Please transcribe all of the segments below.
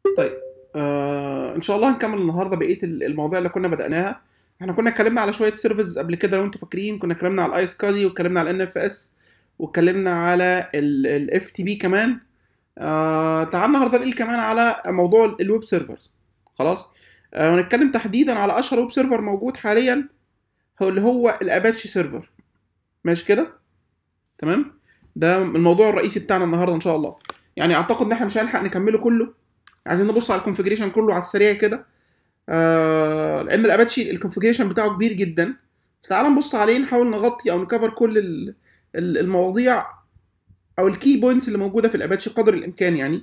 طيب آه ان شاء الله هنكمل النهارده بقيه ال- المواضيع اللي كنا بدأناها احنا كنا اتكلمنا على شويه سيرفيس قبل كده لو انتوا فاكرين كنا اتكلمنا على الاي سكازي واتكلمنا على الان اف اس واتكلمنا على الاف تي بي كمان آه تعال النهارده نقول كمان على موضوع الويب سيرفرز خلاص آه ونتكلم تحديدا على اشهر ويب سيرفر موجود حاليا هو اللي هو الاباتشي سيرفر ماشي كده تمام ده الموضوع الرئيسي بتاعنا النهارده ان شاء الله يعني اعتقد ان احنا مش هنلحق نكمله كله عايزين نبص على الكونفجريشن كله على السريع كده آه لان الاباتشي الكونفجريشن بتاعه كبير جدا فتعال نبص عليه نحاول نغطي او نكفر كل ال- ال- المواضيع او الكي بوينتس اللي موجوده في الاباتشي قدر الامكان يعني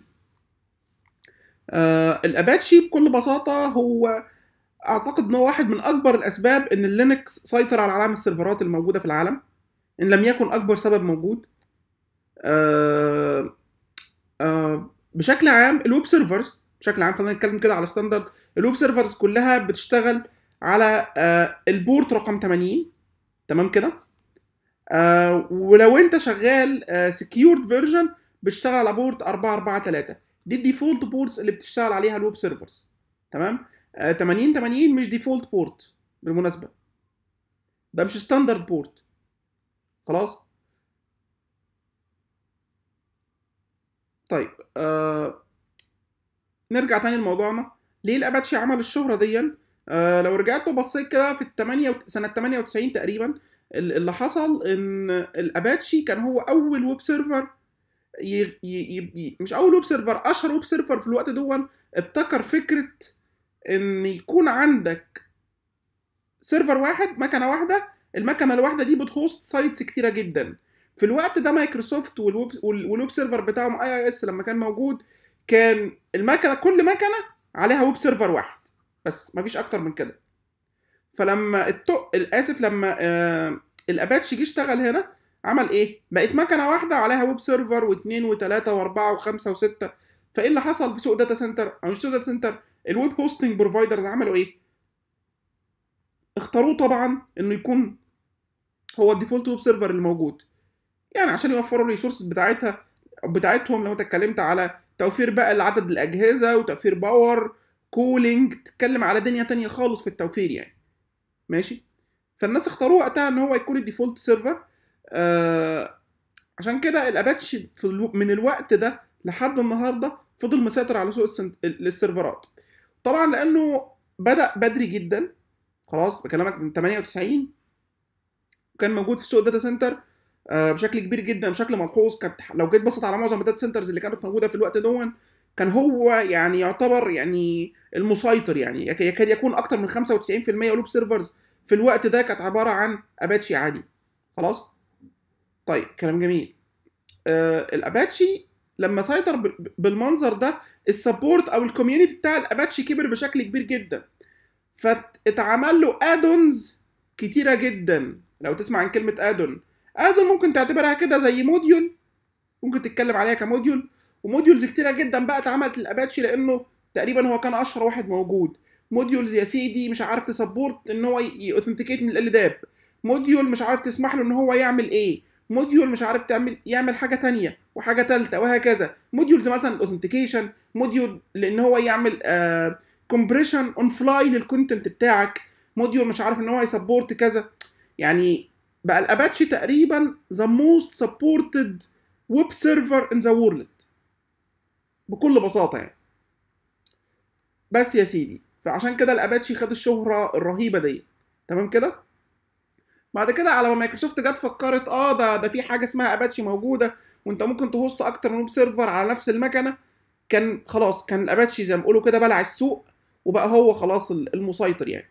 آه الاباتشي بكل بساطه هو اعتقد ان هو واحد من اكبر الاسباب ان اللينكس سيطر على عالم السيرفرات الموجوده في العالم ان لم يكن اكبر سبب موجود آه آه بشكل عام الويب سيرفرز بشكل عام خلينا نتكلم كده على ستاندرد الويب سيرفرز كلها بتشتغل على آه البورت رقم 80 تمام كده آه ولو انت شغال سكيورد فيرجن بتشتغل على بورت 443 دي الديفولت بورتس اللي بتشتغل عليها الويب سيرفرز تمام آه 80 80 مش ديفولت بورت بالمناسبه ده مش ستاندرد بورت خلاص طيب آه نرجع تاني لموضوعنا ليه الاباتشي عمل الشهره دي آه لو رجعت وبصيت كده في التمانية سنه 98 تقريبا ال- اللي حصل ان الاباتشي كان هو اول ويب سيرفر ي... ي... ي... ي- مش اول ويب سيرفر اشهر ويب سيرفر في الوقت دون ابتكر فكره ان يكون عندك سيرفر واحد مكنه واحده المكنه الواحده دي بتهوست سايتس كتيره جدا في الوقت ده مايكروسوفت والويب وال- والويب سيرفر بتاعهم اي اي اس لما كان موجود كان المكنه كل مكنه عليها ويب سيرفر واحد بس مفيش اكتر من كده فلما التو اسف لما آه الاباتشي جه اشتغل هنا عمل ايه بقت مكنه واحده عليها ويب سيرفر واثنين وثلاثه واربعه وخمسه وسته فايه اللي حصل في سوق داتا سنتر او مش سوق داتا سنتر الويب هوستنج بروفايدرز عملوا ايه اختاروه طبعا انه يكون هو الديفولت ويب سيرفر اللي موجود يعني عشان يوفروا الريسورسز بتاعتها بتاعتهم لو انت اتكلمت على توفير بقى لعدد الاجهزه وتوفير باور كولينج تتكلم على دنيا تانية خالص في التوفير يعني ماشي فالناس اختاروه وقتها ان هو يكون الديفولت سيرفر آه عشان كده الاباتشي في الو... من الوقت ده لحد النهارده فضل مسيطر على سوق السن... السيرفرات طبعا لانه بدا بدري جدا خلاص بكلمك من 98 وكان موجود في سوق الداتا سنتر آه، بشكل كبير جدا بشكل ملحوظ كانت لو جيت بصيت على معظم الداتا سنترز اللي كانت موجوده في الوقت دون كان هو يعني يعتبر يعني المسيطر يعني يك- يكاد يكون اكتر من 95% لوب سيرفرز في الوقت ده كانت عباره عن اباتشي عادي خلاص طيب كلام جميل آه الاباتشي لما سيطر ب- بالمنظر ده السبورت او الكوميونتي بتاع الاباتشي كبر بشكل كبير جدا فاتعمل له ادونز كتيره جدا لو تسمع عن كلمه ادون ادون ممكن تعتبرها كده زي موديول ممكن تتكلم عليها كموديول وموديولز كتيره جدا بقى اتعملت للاباتشي لانه تقريبا هو كان اشهر واحد موجود موديولز يا سيدي مش عارف تسبورت ان هو يوثنتيكيت من الالداب موديول مش عارف تسمح له ان هو يعمل ايه موديول مش عارف تعمل يعمل حاجه تانية وحاجه ثالثه وهكذا موديولز مثلا الاوثنتيكيشن موديول لان هو يعمل آه كومبريشن اون فلاي للكونتنت بتاعك موديول مش عارف ان هو يسبورت كذا يعني بقى الاباتشي تقريبا the most supported web server in the world بكل بساطه يعني بس يا سيدي فعشان كده الاباتشي خد الشهره الرهيبه دي تمام كده بعد كده على ما مايكروسوفت جت فكرت اه ده ده في حاجه اسمها اباتشي موجوده وانت ممكن تهوست اكتر من ويب سيرفر على نفس المكنه كان خلاص كان الاباتشي زي ما بيقولوا كده بلع السوق وبقى هو خلاص المسيطر يعني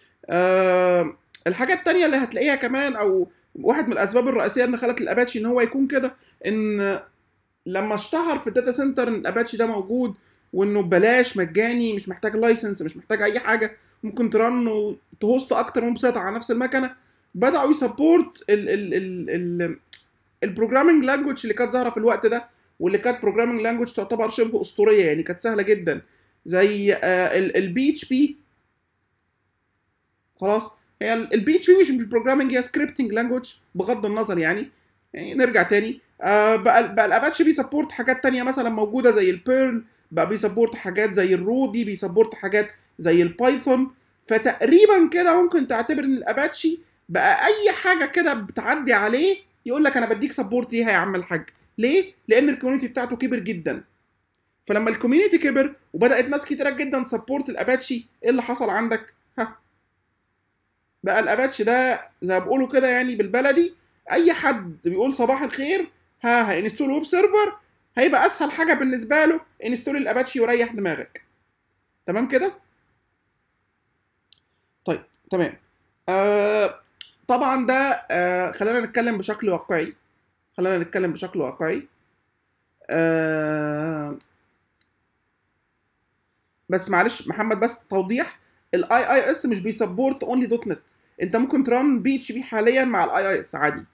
آه الحاجه التانية اللي هتلاقيها كمان او واحد من الاسباب الرئيسيه اللي خلت الاباتشي ان هو يكون كده ان لما اشتهر في الداتا سنتر ان الاباتشي ده موجود وانه ببلاش مجاني مش محتاج لايسنس مش محتاج اي حاجه ممكن ترن وتهوست اكتر من سايت على نفس المكنه بداوا يسبورت ال ال ال ال البروجرامنج لانجوج اللي كانت ظاهره في الوقت ده واللي كانت بروجرامنج لانجوج تعتبر شبه اسطوريه يعني كانت سهله جدا زي البي اتش بي خلاص هي البي اتش بي مش مش بروجرامنج هي سكريبتنج لانجوج بغض النظر يعني يعني نرجع تاني آه بقى بقى الاباتشي بيسبورت حاجات تانية مثلا موجوده زي البيرل بقى بيسبورت حاجات زي الروبي بيسبورت حاجات زي البايثون فتقريبا كده ممكن تعتبر ان الاباتشي بقى اي حاجه كده بتعدي عليه يقول لك انا بديك سبورت ليها يا عم الحاج ليه لان الكوميونتي بتاعته كبر جدا فلما الكوميونتي كبر وبدات ناس كتيره جدا تسبورت الاباتشي ايه اللي حصل عندك ها بقى الاباتشي ده زي ما بيقولوا كده يعني بالبلدي اي حد بيقول صباح الخير ها هانستول ويب سيرفر هيبقى اسهل حاجه بالنسبه له انستول الاباتشي وريح دماغك تمام كده طيب تمام آه طبعا ده آه خلينا نتكلم بشكل واقعي خلينا نتكلم بشكل واقعي آه بس معلش محمد بس توضيح الاي اي اس مش بيسبورت اونلي دوت نت انت ممكن تران بي اتش بي حاليا مع الاي اي اس عادي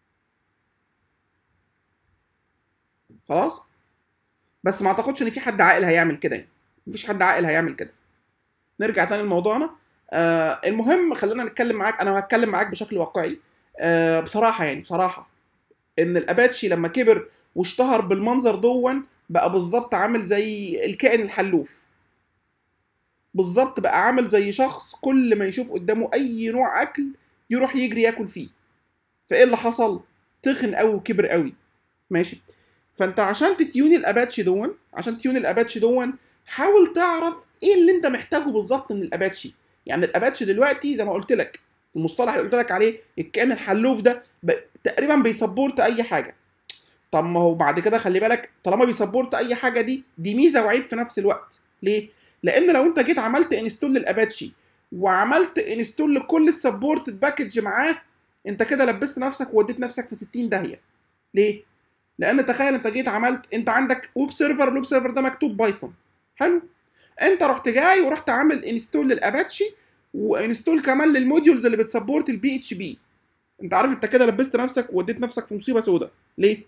خلاص بس ما اعتقدش ان في حد عاقل هيعمل كده يعني مفيش حد عاقل هيعمل كده نرجع تاني لموضوعنا آه المهم خلينا نتكلم معاك انا هتكلم معاك بشكل واقعي آه بصراحه يعني بصراحه ان الاباتشي لما كبر واشتهر بالمنظر دون بقى بالظبط عامل زي الكائن الحلوف بالظبط بقى عامل زي شخص كل ما يشوف قدامه اي نوع اكل يروح يجري ياكل فيه فايه اللي حصل تخن قوي وكبر قوي ماشي فانت عشان تتيون الاباتشي دون عشان تيون الاباتشي دون حاول تعرف ايه اللي انت محتاجه بالظبط من الاباتشي يعني الاباتشي دلوقتي زي ما قلت لك المصطلح اللي قلت لك عليه الكائن الحلوف ده ب... تقريبا بيسبورت اي حاجه طب ما هو بعد كده خلي بالك طالما بيسبورت اي حاجه دي دي ميزه وعيب في نفس الوقت ليه لان لو انت جيت عملت انستول للاباتشي وعملت انستول لكل السبورت باكج معاه انت كده لبست نفسك ووديت نفسك في 60 داهيه ليه لان تخيل انت جيت عملت انت عندك ويب سيرفر الويب سيرفر ده مكتوب بايثون حلو انت رحت جاي ورحت عامل انستول للاباتشي وانستول كمان للموديولز اللي بتسبورت البي اتش بي انت عارف انت كده لبست نفسك ووديت نفسك في مصيبه سوداء ليه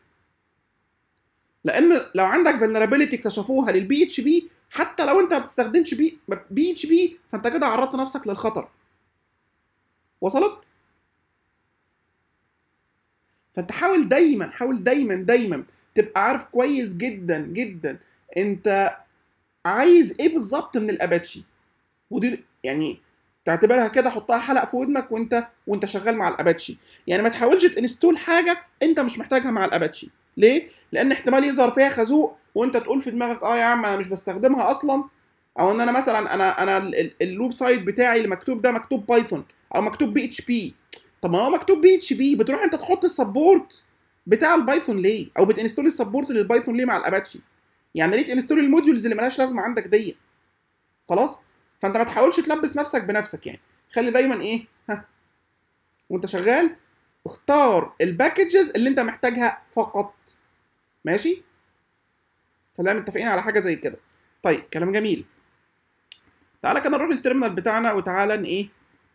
لان لو عندك فولنربيلتي اكتشفوها للبي اتش بي حتى لو انت ما بتستخدمش بي بي اتش بي فانت كده عرضت نفسك للخطر وصلت فانت حاول دايما حاول دايما دايما تبقى عارف كويس جدا جدا انت عايز ايه بالظبط من الاباتشي ودي يعني تعتبرها كده حطها حلق في ودنك وانت وانت شغال مع الاباتشي يعني ما تحاولش تنستول حاجه انت مش محتاجها مع الاباتشي ليه لان احتمال يظهر فيها خازوق وانت تقول في دماغك اه يا عم انا مش بستخدمها اصلا او ان انا مثلا انا انا الويب سايت بتاعي اللي مكتوب ده مكتوب بايثون او مكتوب بي اتش بي طب ما هو مكتوب بي اتش بي بتروح انت تحط السبورت بتاع البايثون ليه او بتنستول السبورت للبايثون ليه مع الاباتشي يعني ليه تنستول الموديولز اللي ملهاش لازمه عندك دي خلاص فانت ما تحاولش تلبس نفسك بنفسك يعني خلي دايما ايه ها وانت شغال اختار الباكجز اللي انت محتاجها فقط ماشي خلينا متفقين على حاجه زي كده طيب كلام جميل تعالى كده نروح التيرمينال بتاعنا وتعالى ان ايه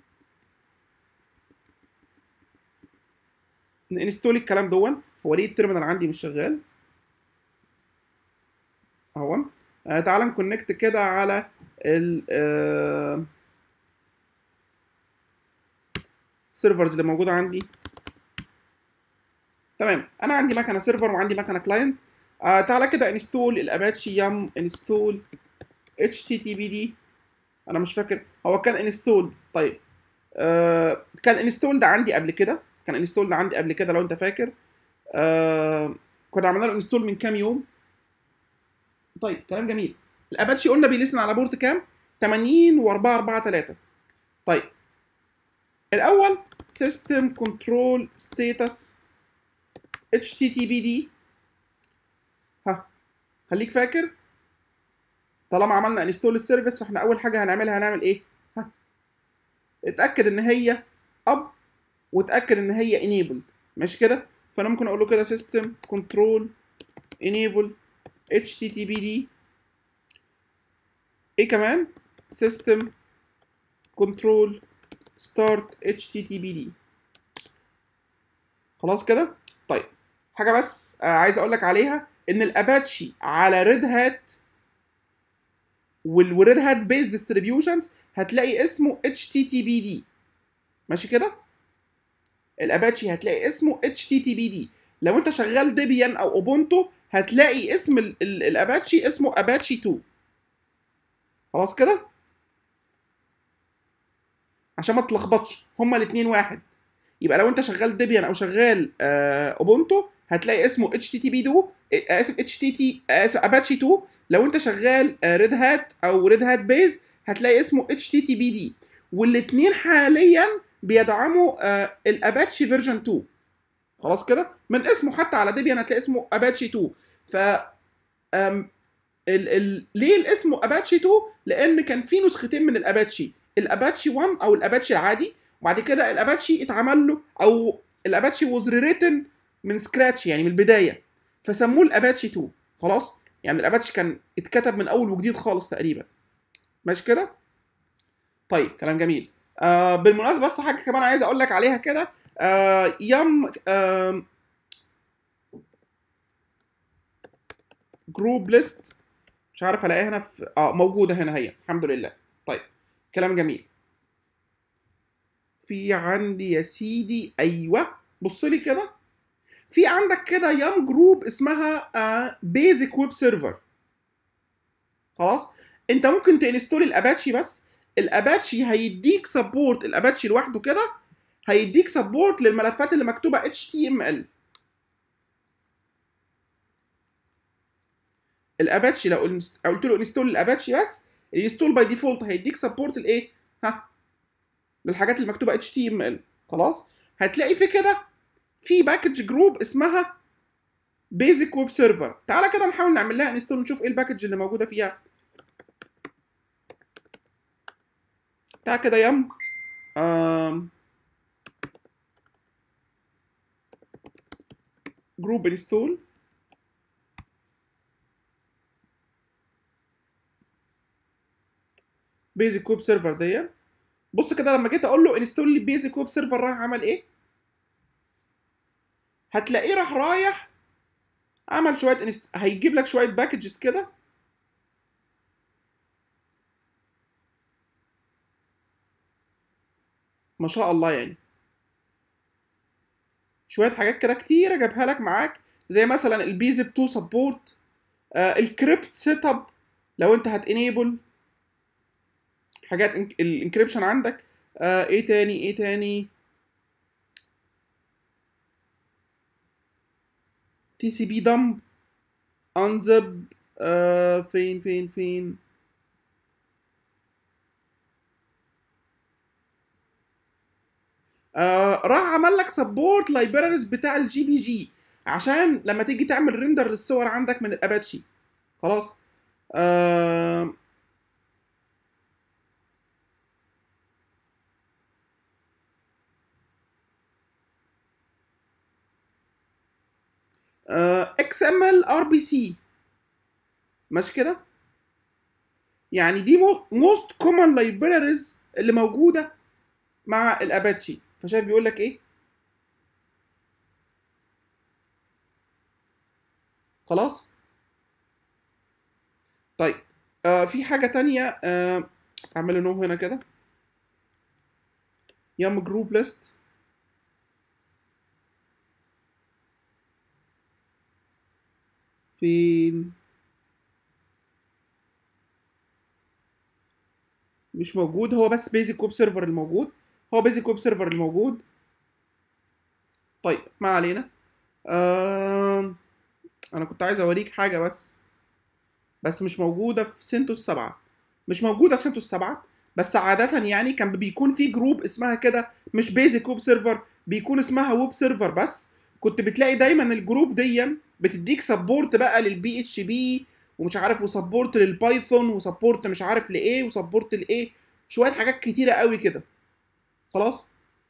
ننستول الكلام دون هو ليه التيرمينال عندي مش شغال اهو آه تعالى نكونكت كده على ال آه السيرفرز اللي موجوده عندي تمام انا عندي مكنه سيرفر وعندي مكنه كلاينت آه تعالى كده انستول الاباتشي يم انستول اتش تي تي بي دي انا مش فاكر هو كان انستول طيب آه كان انستول ده عندي قبل كده كان انستول ده عندي قبل كده لو انت فاكر آه كنا عملنا له انستول من كام يوم طيب كلام جميل الاباتشي قلنا بيلسن على بورت كام 80 و443 طيب الاول سيستم كنترول ستاتس اتش تي تي بي دي ها خليك فاكر طالما عملنا انستول السيرفيس فاحنا اول حاجه هنعملها هنعمل ايه ها اتاكد ان هي اب واتاكد ان هي انيبلد ماشي كده فانا ممكن اقول له كده سيستم كنترول انيبل اتش تي تي بي دي ايه كمان سيستم كنترول ستارت اتش تي تي بي دي خلاص كده طيب حاجه بس آه عايز اقول لك عليها ان الاباتشي على ريد هات والريد هات بيز ديستريبيوشنز هتلاقي اسمه اتش تي تي بي دي ماشي كده الاباتشي هتلاقي اسمه اتش تي تي بي دي لو انت شغال ديبيان او اوبونتو هتلاقي اسم ال- ال- الاباتشي اسمه اباتشي 2 خلاص كده عشان ما تلخبطش هما الاثنين واحد يبقى لو انت شغال ديبيان او شغال آه، اوبونتو هتلاقي اسمه اتش تي تي بي دو اسف اتش تي تي اسف اباتشي 2 لو انت شغال ريد هات او ريد هات بيز هتلاقي اسمه اتش تي تي بي دي والاثنين حاليا بيدعموا آه، الاباتشي فيرجن 2 خلاص كده من اسمه حتى على ديبيان هتلاقي اسمه اباتشي 2 ف أم ال ال ليه الاسم اباتشي 2 لان كان في نسختين من الاباتشي الاباتشي 1 او الاباتشي العادي وبعد كده الاباتشي اتعمل له او الاباتشي ووز ريتن من سكراتش يعني من البدايه فسموه الاباتشي 2 خلاص يعني الاباتشي كان اتكتب من اول وجديد خالص تقريبا ماشي كده طيب كلام جميل آه بالمناسبه بس حاجه كمان عايز اقول لك عليها كده آه يم آه جروب ليست مش عارف الاقيها هنا في اه موجوده هنا هي الحمد لله طيب كلام جميل في عندي يا سيدي ايوه بص لي كده في عندك كده يام جروب اسمها بيزك ويب سيرفر خلاص انت ممكن تنستول الاباتشي بس الاباتشي هيديك سبورت الاباتشي لوحده كده هيديك سبورت للملفات اللي مكتوبه HTML الاباتشي لو انس- قلت له انستول الاباتشي بس الانستول باي ديفولت هيديك سبورت الايه ها للحاجات اللي مكتوبه HTML خلاص هتلاقي في كده في باكج جروب اسمها بيزك ويب سيرفر تعالى كده نحاول نعمل لها انستول نشوف ايه الباكج اللي موجوده فيها تعالى كده يم آم. جروب انستول بيزك ويب سيرفر دي بص كده لما جيت اقول له انستول لي بيزك ويب سيرفر راح عمل ايه هتلاقيه راح رايح عمل شويه انست... هيجيب لك شويه باكجز كده ما شاء الله يعني شويه حاجات كده كتيره جابها لك معاك زي مثلا البيزب 2 سبورت آه الكريبت سيت اب لو انت هتانيبل حاجات الانكريبشن عندك آه ايه تاني ايه تاني تي سي بي دمب انزب آه فين فين فين آه راح عمل لك سبورت لايبراريز بتاع الجي بي جي عشان لما تيجي تعمل ريندر للصور عندك من الاباتشي خلاص آه اكس ام ال ار بي سي ماشي كده يعني دي موست كومن لايبراريز اللي موجوده مع الاباتشي فشايف بيقول لك ايه خلاص طيب آه في حاجه تانية آه اعمل نو هنا كده يم جروب ليست فين مش موجود هو بس بيزك ويب سيرفر الموجود هو بيزك ويب سيرفر الموجود طيب ما علينا آه... انا كنت عايز اوريك حاجه بس بس مش موجوده في سنتوس 7 مش موجوده في سنتوس 7 بس عاده يعني كان بيكون في جروب اسمها كده مش بيزك ويب سيرفر بيكون اسمها ويب سيرفر بس كنت بتلاقي دايما الجروب دي بتديك سبورت بقى للبي اتش بي ومش عارف وسبورت للبايثون وسبورت مش عارف لايه وسبورت لايه شويه حاجات كتيره قوي كده خلاص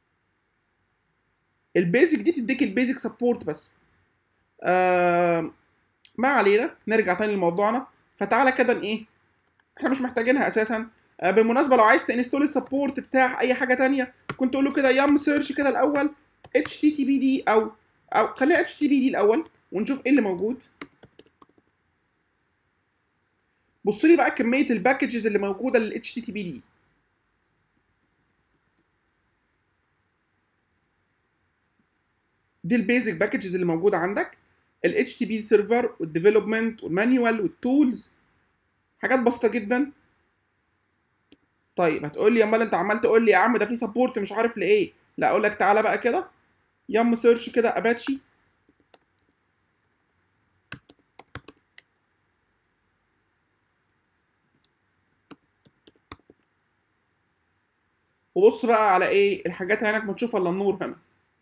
البيزك دي تديك البيزك سبورت بس آه ما علينا نرجع تاني لموضوعنا فتعالى كده ايه احنا مش محتاجينها اساسا آه بالمناسبه لو عايز تنستول السبورت بتاع اي حاجه تانية كنت تقول له كده يم سيرش كده الاول اتش تي تي بي دي او او خليها اتش تي بي دي الاول ونشوف ايه اللي موجود بص لي بقى كميه الباكجز اللي موجوده لل HTTP دي دي البيزك باكجز اللي موجوده عندك ال HTTP سيرفر والديفلوبمنت والمانيوال والتولز حاجات بسيطه جدا طيب هتقول لي امال انت عمال تقول لي يا عم ده في سبورت مش عارف لايه لا اقول لك تعالى بقى كده يم سيرش كده اباتشي وبص بقى على ايه الحاجات عينك ما تشوفها الا النور هنا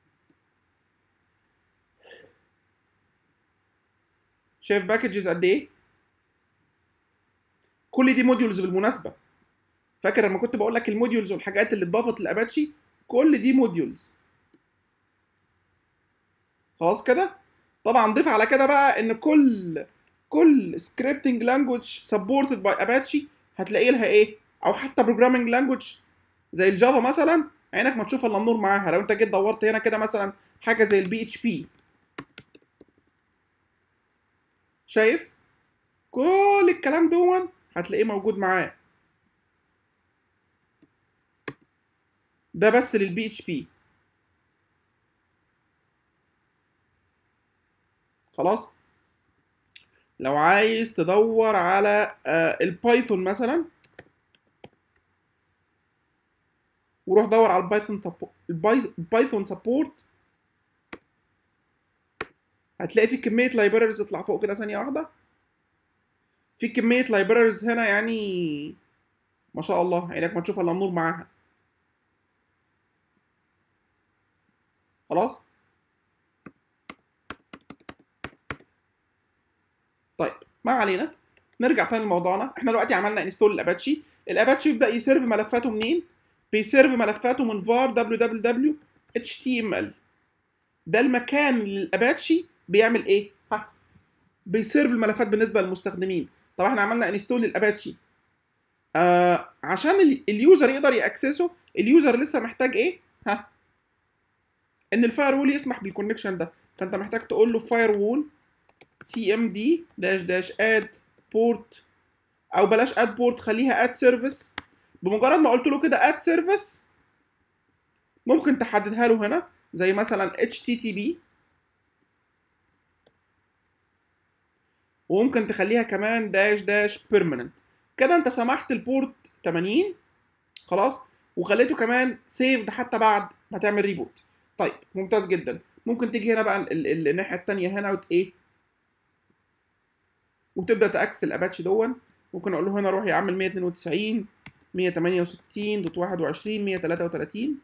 شايف باكجز قد ايه كل دي موديولز بالمناسبه فاكر لما كنت بقول لك الموديولز والحاجات اللي اتضافت للاباتشي كل دي موديولز خلاص كده طبعا ضيف على كده بقى ان كل كل سكريبتنج لانجوج سبورتد باي اباتشي هتلاقي لها ايه او حتى بروجرامنج لانجوج زي الجافا مثلا عينك ما تشوف الا النور معاها لو انت جيت دورت هنا كده مثلا حاجه زي البي اتش بي شايف كل الكلام دون هتلاقيه موجود معاه ده بس للبي اتش بي خلاص لو عايز تدور على آه، البايثون مثلا وروح دور على البايثون تبو... الباي- البايثون سبورت هتلاقي في كمية لايبراريز اطلع فوق كده ثانية واحدة في كمية لايبراريز هنا يعني ما شاء الله عينك ما تشوف الا النور معاها خلاص طيب ما علينا نرجع تاني لموضوعنا احنا دلوقتي عملنا انستول الاباتشي الاباتشي يبدا يسيرف ملفاته منين بيسيرف ملفاته من var www html ده المكان اللي الاباتشي بيعمل ايه ها بيسيرف الملفات بالنسبه للمستخدمين طب احنا عملنا انستول للاباتشي آه عشان ال- اليوزر يقدر ياكسسه اليوزر لسه محتاج ايه ها ان الفاير وول يسمح بالكونكشن ده فانت محتاج تقول له فاير وول سي ام دي داش داش اد بورت او بلاش اد بورت خليها اد سيرفيس بمجرد ما قلت له كده اد سيرفيس ممكن تحددها له هنا زي مثلا HTTP وممكن تخليها كمان داش داش بيرمننت كده انت سمحت البورت 80 خلاص وخليته كمان سيفد حتى بعد ما تعمل ريبوت طيب ممتاز جدا ممكن تيجي هنا بقى ال- ال- الناحيه الثانيه هنا وت ايه وتبدا تاكس الاباتشي دون ممكن اقول له هنا روح يا عم 192 168 دوت 21 133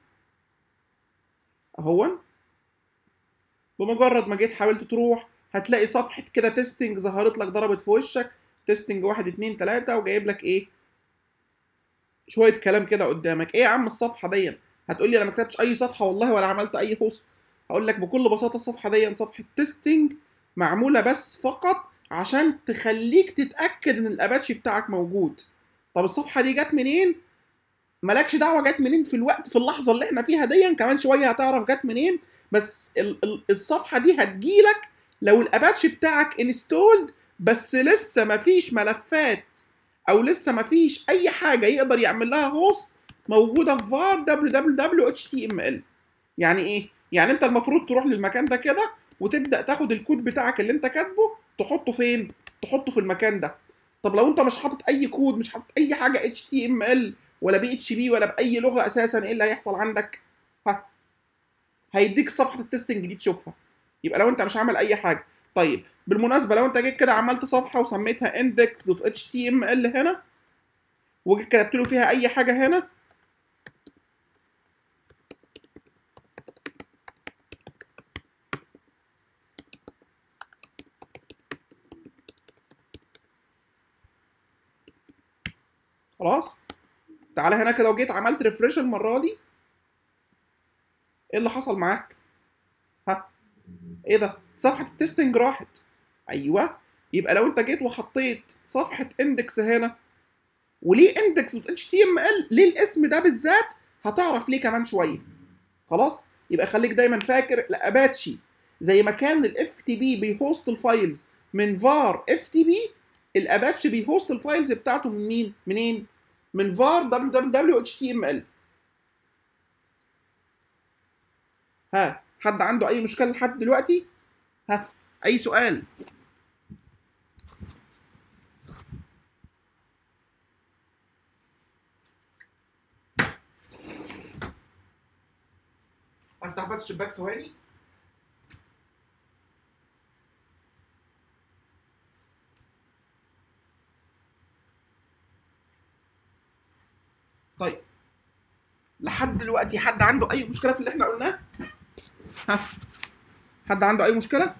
اهون بمجرد ما جيت حاولت تروح هتلاقي صفحه كده تيستنج ظهرت لك ضربت في وشك تيستنج 1 2 3 وجايب لك ايه شويه كلام كده قدامك ايه يا عم الصفحه دي هتقول لي انا ما كتبتش اي صفحه والله ولا عملت اي هوست هقول لك بكل بساطه الصفحه دي صفحه تيستنج معموله بس فقط عشان تخليك تتاكد ان الاباتشي بتاعك موجود طب الصفحه دي جت منين مالكش دعوه جت منين في الوقت في اللحظه اللي احنا فيها دي كمان شويه هتعرف جت منين بس ال- ال- الصفحه دي هتجيلك لو الاباتشي بتاعك انستولد بس لسه مفيش ملفات او لسه مفيش اي حاجه يقدر يعمل لها هوست موجوده في var www html يعني ايه يعني انت المفروض تروح للمكان ده كده وتبدا تاخد الكود بتاعك اللي انت كاتبه تحطه فين تحطه في المكان ده طب لو انت مش حاطط اي كود مش حاطط اي حاجه HTML ولا بي اتش بي ولا باي لغه اساسا ايه اللي هيحصل عندك ها هيديك صفحه التستنج دي تشوفها يبقى لو انت مش عامل اي حاجه طيب بالمناسبه لو انت جيت كده عملت صفحه وسميتها index.html هنا وجيت كتبت له فيها اي حاجه هنا خلاص تعالى هنا كده وجيت عملت ريفرش المره دي ايه اللي حصل معاك ها ايه ده صفحه التستنج راحت ايوه يبقى لو انت جيت وحطيت صفحه اندكس هنا وليه اندكس اتش تي ام ال ليه الاسم ده بالذات هتعرف ليه كمان شويه خلاص يبقى خليك دايما فاكر الاباتشي زي ما كان الاف تي بي بيهوست الفايلز من فار اف تي بي الاباتشي بيهوست الفايلز بتاعته من مين منين من var www html ها حد عنده اي مشكله لحد دلوقتي ها اي سؤال افتح بس الشباك ثواني طيب لحد دلوقتي حد عنده اي مشكله في اللي احنا قلناه ها حد عنده اي مشكله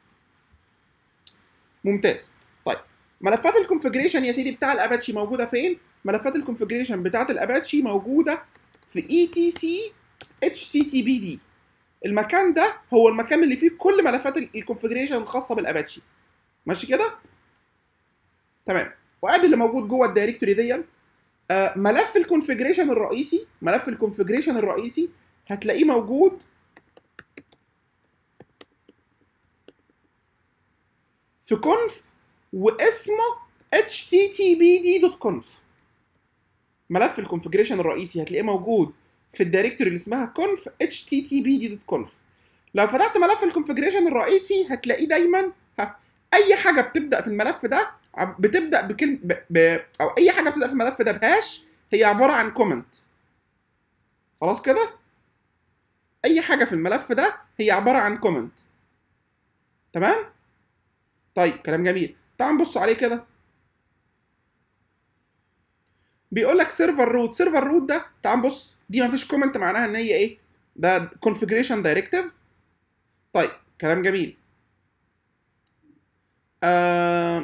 ممتاز طيب ملفات الكونفجريشن يا سيدي بتاع الاباتشي موجوده فين ملفات الكونفجريشن بتاعت الاباتشي موجوده في اي تي سي اتش تي تي بي دي المكان ده هو المكان اللي فيه كل ملفات الكونفجريشن الخاصه بالاباتشي ماشي كده تمام وقبل اللي موجود جوه الدايركتوري دي آه، ملف الكونفجريشن الرئيسي ملف الكونفجريشن الرئيسي هتلاقيه موجود في كونف واسمه httpd.conf ملف الكونفجريشن الرئيسي هتلاقيه موجود في الدايركتوري اللي اسمها conf httpd.conf لو فتحت ملف الكونفجريشن الرئيسي هتلاقيه دايما ها اي حاجه بتبدا في الملف ده عم- بتبدا بكلمه ب... ب... او اي حاجه بتبدا في الملف ده بهاش هي عباره عن كومنت خلاص كده اي حاجه في الملف ده هي عباره عن كومنت تمام طيب كلام جميل تعال نبص عليه كده بيقول لك سيرفر روت سيرفر روت ده تعال نبص دي ما فيش كومنت معناها ان هي ايه ده كونفجريشن دايركتيف طيب كلام جميل آه...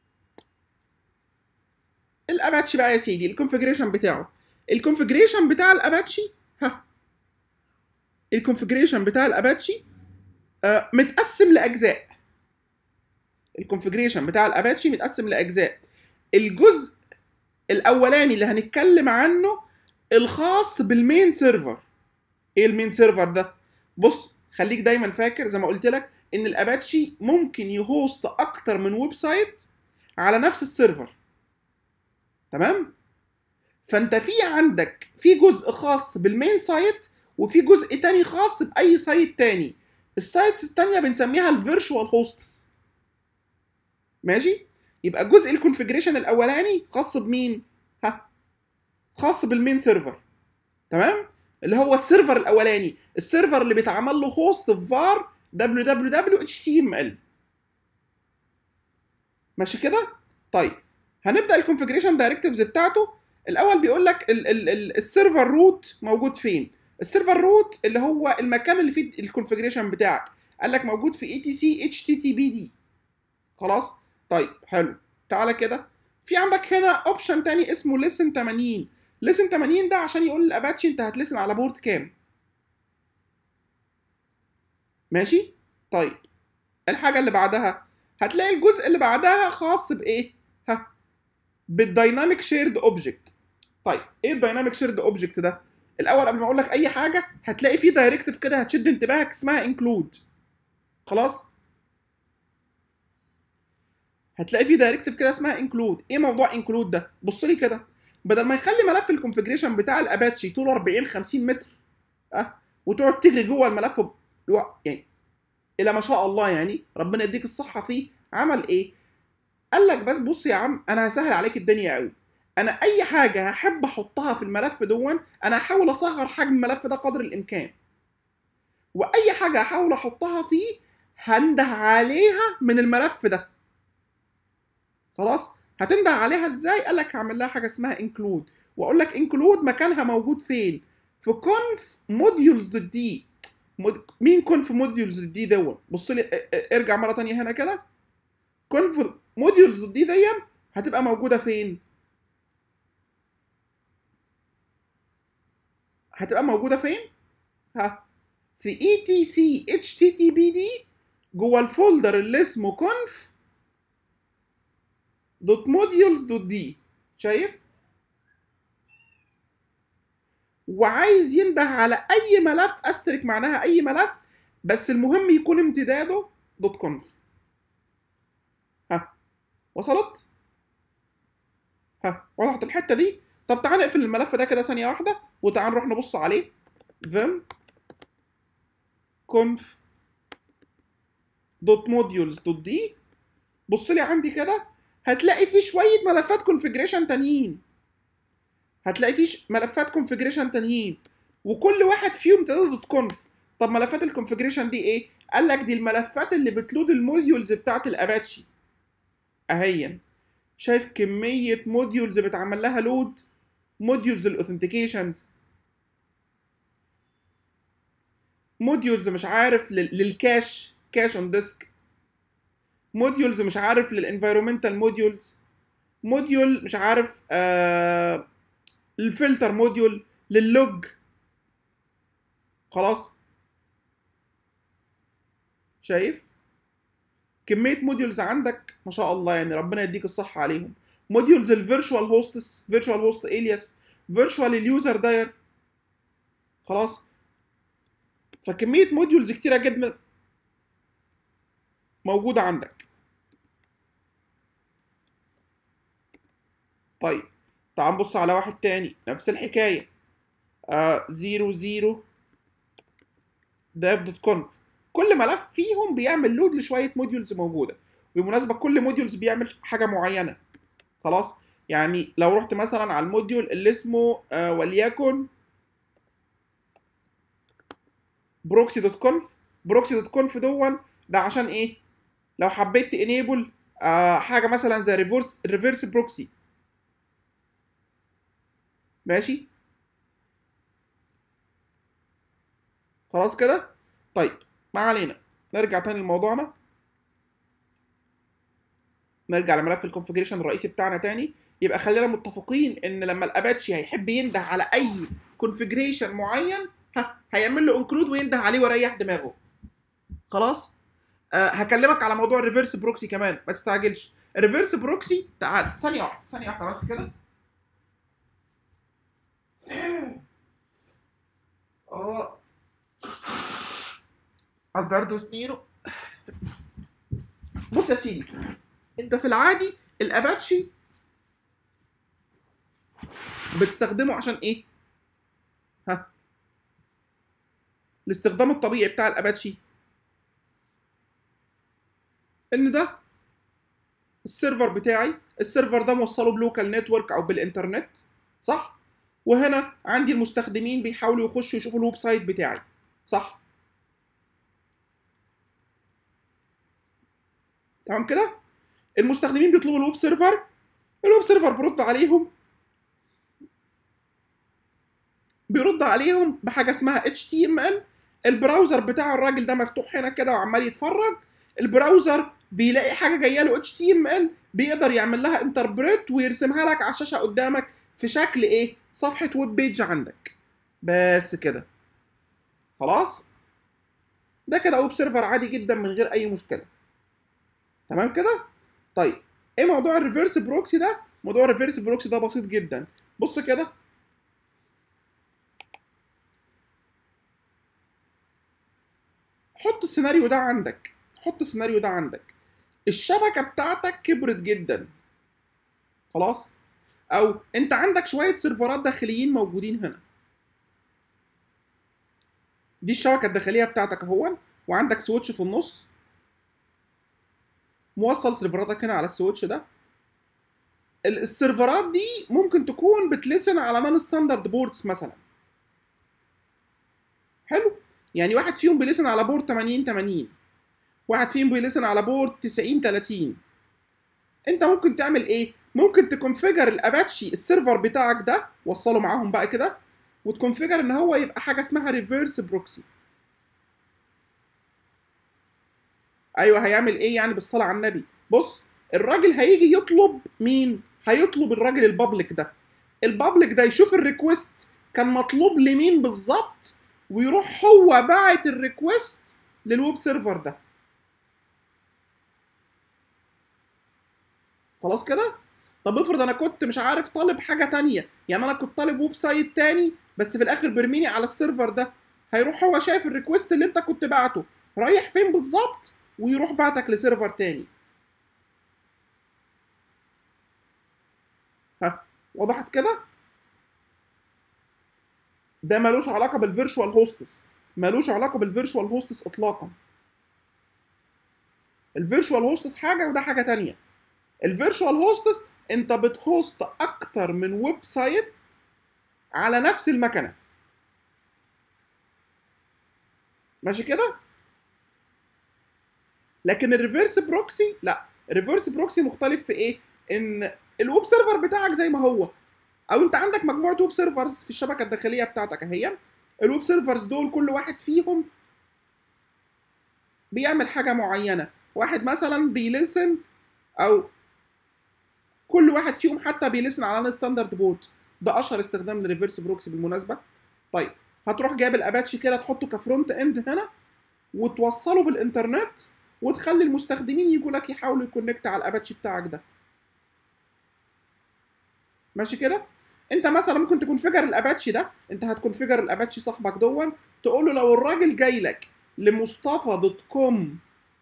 الاباتشي بقى يا سيدي الكونفجريشن بتاعه الكونفجريشن بتاع الاباتشي ها الكونفجريشن بتاع الاباتشي آه متقسم لاجزاء الكونفجريشن بتاع الاباتشي متقسم لاجزاء الجزء الاولاني اللي هنتكلم عنه الخاص بالمين سيرفر ايه المين سيرفر ده بص خليك دايما فاكر زي ما قلت لك ان الاباتشي ممكن يهوست اكتر من ويب سايت على نفس السيرفر تمام فانت في عندك في جزء خاص بالمين سايت وفي جزء تاني خاص باي سايت تاني السايتس التانية بنسميها الفيرتشوال هوستس ماشي يبقى جزء الكونفجريشن الاولاني خاص بمين ها خاص بالمين سيرفر تمام اللي هو السيرفر الاولاني السيرفر اللي بيتعمل له هوست في فار www.html ماشي كده طيب هنبدا الكونفجريشن دايركتيفز بتاعته الاول بيقول لك ال- ال- ال- السيرفر روت موجود فين السيرفر روت اللي هو المكان اللي فيه الكونفجريشن بتاعك قال لك موجود في اي تي سي اتش تي تي بي دي خلاص طيب حلو تعالى كده في عندك هنا اوبشن تاني اسمه ليسن 80 ليسن 80 ده عشان يقول للاباتشي انت هتلسن على بورد كام ماشي طيب الحاجه اللي بعدها هتلاقي الجزء اللي بعدها خاص بايه ها بالدايناميك شيرد اوبجكت طيب ايه الدايناميك شيرد اوبجكت ده الاول قبل ما اقول لك اي حاجه هتلاقي في دايركتيف كده هتشد انتباهك اسمها انكلود خلاص هتلاقي في دايركتيف كده اسمها انكلود ايه موضوع انكلود ده بص لي كده بدل ما يخلي ملف الكونفجريشن بتاع الاباتشي طوله 40 50 متر اه وتقعد تجري جوه الملف ب- لو- يعني الى ما شاء الله يعني ربنا يديك الصحه فيه عمل ايه قال لك بس بص يا عم انا هسهل عليك الدنيا قوي انا اي حاجه هحب احطها في الملف دون انا هحاول اصغر حجم الملف ده قدر الامكان واي حاجه هحاول احطها فيه هنده عليها من الملف ده خلاص هتنده عليها ازاي قال لك هعمل لها حاجه اسمها انكلود واقول لك انكلود مكانها موجود فين في كونف موديولز دوت دي مين كونف موديولز دوت دي دون بص لي ا- ا- ارجع مره تانية هنا كده كونف موديولز دوت دي دي هتبقى موجوده فين هتبقى موجوده فين ها في اي تي سي اتش تي تي بي دي جوه الفولدر اللي اسمه كونف دوت موديولز دوت دي شايف وعايز ينده على اي ملف استرك معناها اي ملف بس المهم يكون امتداده دوت كونف ها وصلت ها وضحت الحته دي طب تعال نقفل الملف ده كده ثانيه واحده وتعال نروح نبص عليه vim conf دوت موديولز دوت دي بص لي عندي كده هتلاقي فيه شويه ملفات كونفجريشن تانيين هتلاقي فيه ش- ملفات كونفجريشن تانيين وكل واحد فيهم دوت كونف طب ملفات الكونفجريشن دي ايه قال لك دي الملفات اللي بتلود الموديولز بتاعت الاباتشي اهيا شايف كميه موديولز بتعمل لها لود موديولز الاوثنتيكيشنز موديولز مش عارف لل- للكاش كاش اون ديسك موديولز مش عارف للانفيرومنتال موديولز موديول مش عارف آه الفلتر موديول لللوج خلاص شايف كميه موديولز عندك ما شاء الله يعني ربنا يديك الصحه عليهم موديولز الفيرتشوال هوستس فيرتشوال هوست الياس فيرتشوال اليوزر داير خلاص فكميه موديولز كتيره جدا موجوده عندك طيب تعال نبص على واحد تاني نفس الحكايه آه زيرو زيرو داف دوت كونف كل ملف فيهم بيعمل لود لشويه موديولز موجوده بالمناسبه كل موديولز بيعمل حاجه معينه خلاص يعني لو رحت مثلا على الموديول اللي اسمه آه وليكن بروكسي دوت كونف بروكسي دوت كونف دون ده عشان ايه لو حبيت تانيبل آه حاجه مثلا زي ريفرس ريفرس بروكسي ماشي خلاص كده طيب ما علينا نرجع تاني لموضوعنا نرجع لملف الكونفجريشن الرئيسي بتاعنا تاني يبقى خلينا متفقين ان لما الاباتشي هيحب ينده على اي كونفجريشن معين ها هيعمل له انكلود وينده عليه ويريح دماغه خلاص آه هكلمك على موضوع الريفرس بروكسي كمان ما تستعجلش الريفرس بروكسي تعال ثانيه واحده ثانيه واحده بس كده اه البردو سنيرو بص يا سيدي انت في العادي الاباتشي بتستخدمه عشان ايه ها الاستخدام الطبيعي بتاع الاباتشي ان ده السيرفر بتاعي السيرفر ده موصله بلوكال نتورك او بالانترنت صح وهنا عندي المستخدمين بيحاولوا يخشوا يشوفوا الويب سايت بتاعي صح تمام كده المستخدمين بيطلبوا الويب سيرفر الويب سيرفر بيرد عليهم بيرد عليهم بحاجه اسمها HTML البراوزر بتاع الراجل ده مفتوح هنا كده وعمال يتفرج البراوزر بيلاقي حاجه جايه له HTML بيقدر يعمل لها انتربريت ويرسمها لك على الشاشه قدامك في شكل ايه صفحه ويب بيج عندك بس كده خلاص ده كده ويب سيرفر عادي جدا من غير اي مشكله تمام كده طيب ايه موضوع الريفرس بروكسي ده موضوع الريفرس بروكسي ده بسيط جدا بص كده حط السيناريو ده عندك حط السيناريو ده عندك الشبكه بتاعتك كبرت جدا خلاص او انت عندك شويه سيرفرات داخليين موجودين هنا دي الشبكه الداخليه بتاعتك اهون وعندك سويتش في النص موصل سيرفراتك هنا على السويتش ده ال- السيرفرات دي ممكن تكون بتلسن على نون ستاندرد بوردز مثلا حلو يعني واحد فيهم بيلسن على بورد 80 80 واحد فيهم بيلسن على بورد 90 30 انت ممكن تعمل ايه ممكن تكونفيجر الاباتشي السيرفر بتاعك ده وصله معاهم بقى كده وتكونفيجر ان هو يبقى حاجه اسمها ريفرس بروكسي ايوه هيعمل ايه يعني بالصلاه على النبي بص الراجل هيجي يطلب مين هيطلب الراجل البابليك ده البابليك ده يشوف الريكوست كان مطلوب لمين بالظبط ويروح هو باعت الريكوست للويب سيرفر ده خلاص كده طب افرض انا كنت مش عارف طالب حاجه تانية يعني انا كنت طالب ويب سايت تاني بس في الاخر برميني على السيرفر ده هيروح هو شايف الريكوست اللي انت كنت بعته رايح فين بالظبط ويروح بعتك لسيرفر تاني ها وضحت كده ده ملوش علاقه بالفيرشوال هوستس ملوش علاقه بالفيرشوال هوستس اطلاقا الفيرتشوال هوستس حاجه وده حاجه تانية الفيرتشوال هوستس انت بتهوست اكتر من ويب سايت على نفس المكنه ماشي كده لكن الريفرس بروكسي لا الريفرس بروكسي مختلف في ايه ان الويب سيرفر بتاعك زي ما هو او انت عندك مجموعه ويب سيرفرز في الشبكه الداخليه بتاعتك اهي الويب سيرفرز دول كل واحد فيهم بيعمل حاجه معينه واحد مثلا بيلسن او كل واحد فيهم حتى بيلسن على الستاندرد بوت ده اشهر استخدام للريفرس بروكسي بالمناسبه طيب هتروح جايب الاباتشي كده تحطه كفرونت اند هنا وتوصله بالانترنت وتخلي المستخدمين يجوا لك يحاولوا يكونكت على الاباتشي بتاعك ده ماشي كده انت مثلا ممكن تكونفيجر الاباتشي ده انت هتكونفيجر الاباتشي صاحبك دون تقول له لو الراجل جاي لك لمصطفى دوت كوم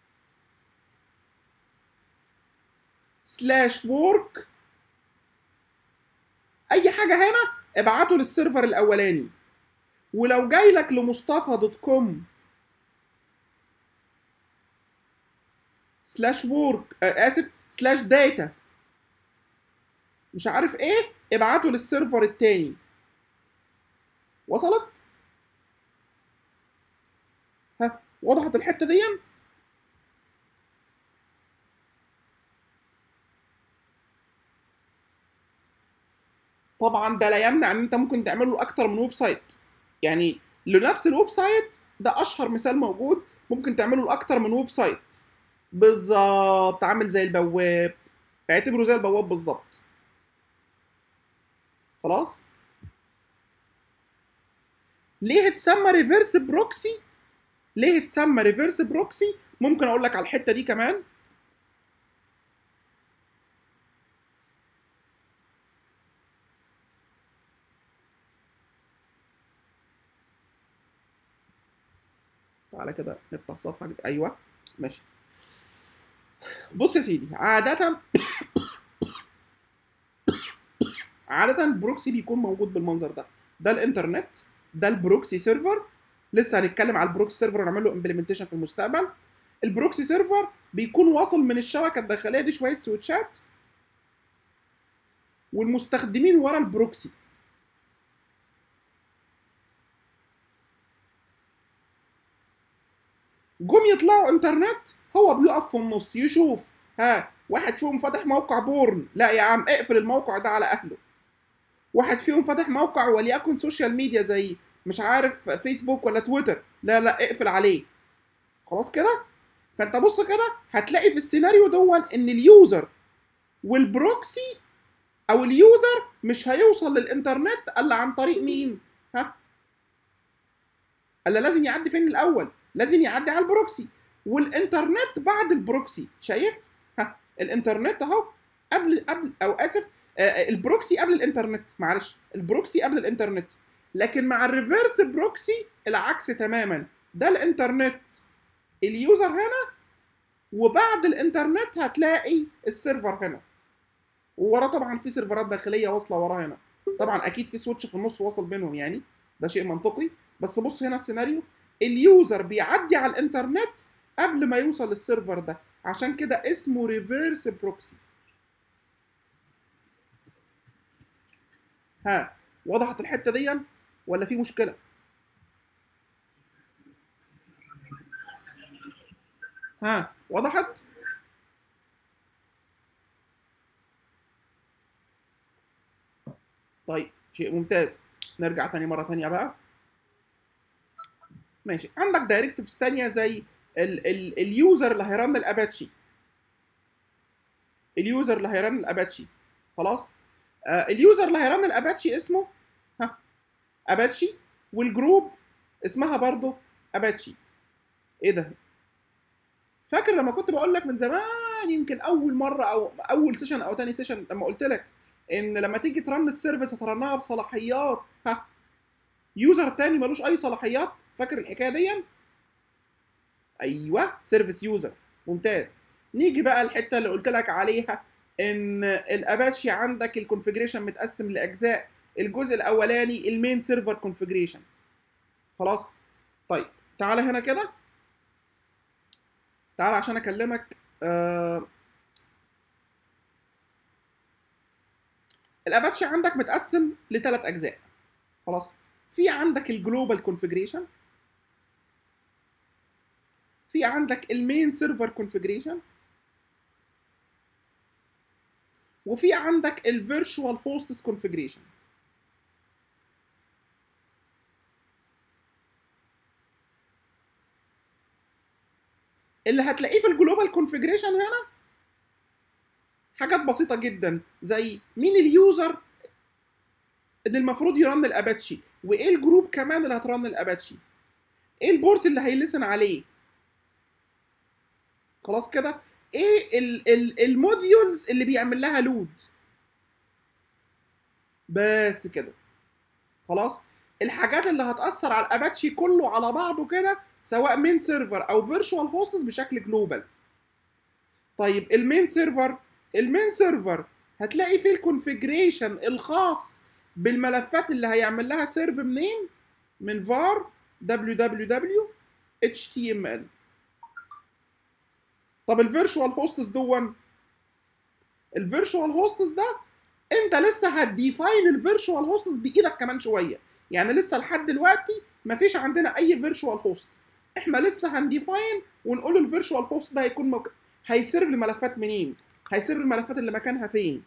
سلاش وورك اي حاجه هنا ابعته للسيرفر الاولاني ولو جاي لك لمصطفى دوت كوم سلاش وورك اسف سلاش داتا مش عارف ايه ابعته للسيرفر التاني وصلت ها وضحت الحته دي طبعا ده لا يمنع ان انت ممكن تعمل له اكتر من ويب سايت يعني لنفس الويب سايت ده اشهر مثال موجود ممكن تعمله لاكتر من ويب سايت بالظبط عامل زي البواب اعتبره زي البواب بالظبط خلاص ليه اتسمى ريفرس بروكسي ليه اتسمى ريفرس بروكسي ممكن اقول لك على الحته دي كمان تعالى كده نفتح صفحه جديدة. ايوه ماشي بص يا سيدي عاده عاده البروكسي بيكون موجود بالمنظر ده ده الانترنت ده البروكسي سيرفر لسه هنتكلم على البروكسي سيرفر ونعمل له امبلمنتيشن في المستقبل البروكسي سيرفر بيكون واصل من الشبكه الداخليه دي شويه سويتشات والمستخدمين ورا البروكسي جم يطلعوا انترنت هو بيقف في النص يشوف ها واحد فيهم فاتح موقع بورن لا يا عم اقفل الموقع ده على اهله واحد فيهم فاتح موقع وليكن سوشيال ميديا زي مش عارف فيسبوك ولا تويتر لا لا اقفل عليه خلاص كده فانت بص كده هتلاقي في السيناريو دون ان اليوزر والبروكسي او اليوزر مش هيوصل للانترنت الا عن طريق مين ها الا لازم يعدي فين الاول لازم يعدي على البروكسي والانترنت بعد البروكسي شايف ها الانترنت اهو قبل قبل او اسف آه البروكسي قبل الانترنت معلش البروكسي قبل الانترنت لكن مع الريفرس بروكسي العكس تماما ده الانترنت اليوزر هنا وبعد الانترنت هتلاقي السيرفر هنا ووراه طبعا في سيرفرات داخليه واصله وراه هنا طبعا اكيد في سويتش في النص واصل بينهم يعني ده شيء منطقي بس بص هنا السيناريو اليوزر بيعدي على الانترنت قبل ما يوصل للسيرفر ده عشان كده اسمه ريفرس بروكسي ها وضحت الحته دي ولا في مشكله ها وضحت طيب شيء ممتاز نرجع تاني مره تانية بقى ماشي عندك دايركتيفز تانية زي ال ال اليوزر اللي هيرن الاباتشي اليوزر اللي هيرن الاباتشي خلاص آه اليوزر اللي هيرن الاباتشي اسمه ها اباتشي والجروب اسمها برضو اباتشي ايه ده فاكر لما كنت بقول لك من زمان يمكن اول مره او اول سيشن او تاني سيشن لما قلت لك ان لما تيجي ترن السيرفيس هترنها بصلاحيات ها يوزر تاني ملوش اي صلاحيات فاكر الحكايه دي ايوه سيرفيس يوزر ممتاز نيجي بقى الحته اللي قلت لك عليها ان الاباتشي عندك الكونفجريشن متقسم لاجزاء الجزء الاولاني المين سيرفر كونفجريشن خلاص طيب تعالى هنا كده تعالى عشان اكلمك آه الاباتشي عندك متقسم لثلاث اجزاء خلاص في عندك الجلوبال كونفيجريشن في عندك المين سيرفر كونفيجريشن وفي عندك الفيرتشوال هوستس كونفيجريشن اللي هتلاقيه في الجلوبال كونفيجريشن هنا حاجات بسيطه جدا زي مين اليوزر اللي المفروض يرن الاباتشي وايه الجروب كمان اللي هترن الاباتشي ايه البورت اللي هيلسن عليه خلاص كده ايه ال ال الموديولز اللي بيعمل لها لود بس كده خلاص الحاجات اللي هتاثر على الاباتشي كله على بعضه كده سواء مين سيرفر او فيرتشوال هوستس بشكل جلوبال طيب المين سيرفر المين سيرفر هتلاقي فيه الكونفيجريشن الخاص بالملفات اللي هيعمل لها سيرف منين من var www html طب الفيرتشوال هوستس دون الفيرتشوال هوستس ده انت لسه هتديفاين الفيرتشوال هوستس بايدك كمان شويه يعني لسه لحد دلوقتي مفيش عندنا اي فيرتشوال هوست احنا لسه هنديفاين ونقول الفيرتشوال هوست ده هيكون مك... هيسيرف الملفات منين هيسيرف الملفات اللي مكانها فين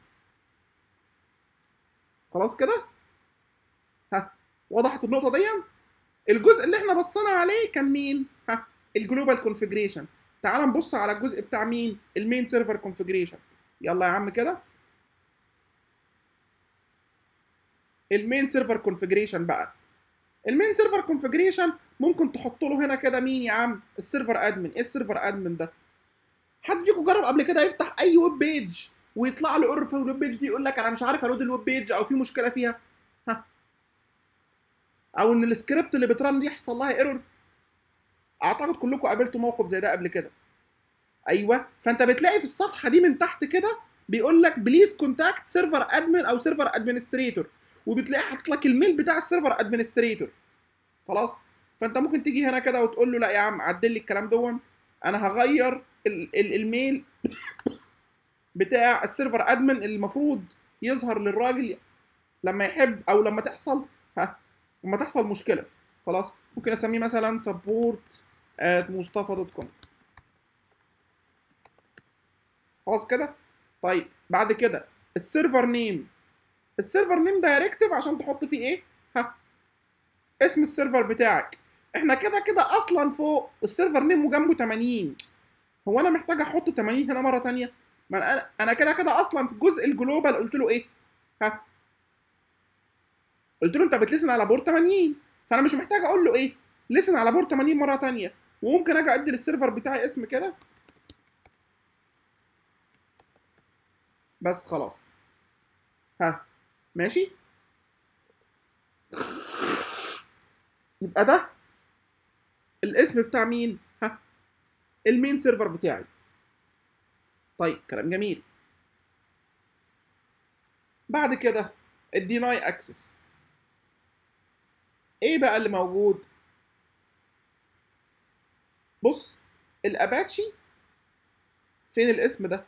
خلاص كده ها وضحت النقطه دي الجزء اللي احنا بصينا عليه كان مين ها الجلوبال كونفيجريشن تعال نبص على الجزء بتاع مين المين سيرفر كونفيجريشن يلا يا عم كده المين سيرفر كونفيجريشن بقى المين سيرفر كونفيجريشن ممكن تحط له هنا كده مين يا عم السيرفر ادمن ايه السيرفر ادمن ده حد فيكم جرب قبل كده يفتح اي ويب بيج ويطلع له ايرور في الويب بيج دي يقول لك انا مش عارف الود الويب بيج او في مشكله فيها ها او ان السكريبت اللي بترن دي يحصل لها ايرور اعتقد كلكم قابلتوا موقف زي ده قبل كده ايوه فانت بتلاقي في الصفحه دي من تحت كده بيقول لك بليز كونتاكت سيرفر ادمن او سيرفر ادمنستريتور وبتلاقي حاطط لك الميل بتاع السيرفر ادمنستريتور خلاص فانت ممكن تيجي هنا كده وتقول له لا يا عم عدل لي الكلام دون انا هغير ال ال الميل بتاع السيرفر ادمن اللي المفروض يظهر للراجل لما يحب او لما تحصل ها لما تحصل مشكله خلاص ممكن اسميه مثلا support at مصطفى دوت كوم خلاص كده طيب بعد كده السيرفر نيم السيرفر نيم دايركتيف عشان تحط فيه ايه ها اسم السيرفر بتاعك احنا كده كده اصلا فوق السيرفر نيم وجنبه 80 هو انا محتاج احط 80 هنا مره ثانيه ما انا انا كده كده اصلا في الجزء الجلوبال قلت له ايه ها قلت له انت بتلسن على بورت 80 فانا مش محتاج اقول له ايه لسن على بورت 80 مره ثانيه وممكن اجي ادي للسيرفر بتاعي اسم كده بس خلاص ها ماشي يبقى ده الاسم بتاع مين ها المين سيرفر بتاعي طيب كلام جميل بعد كده الديناي اكسس ايه بقى اللي موجود بص الاباتشي فين الاسم ده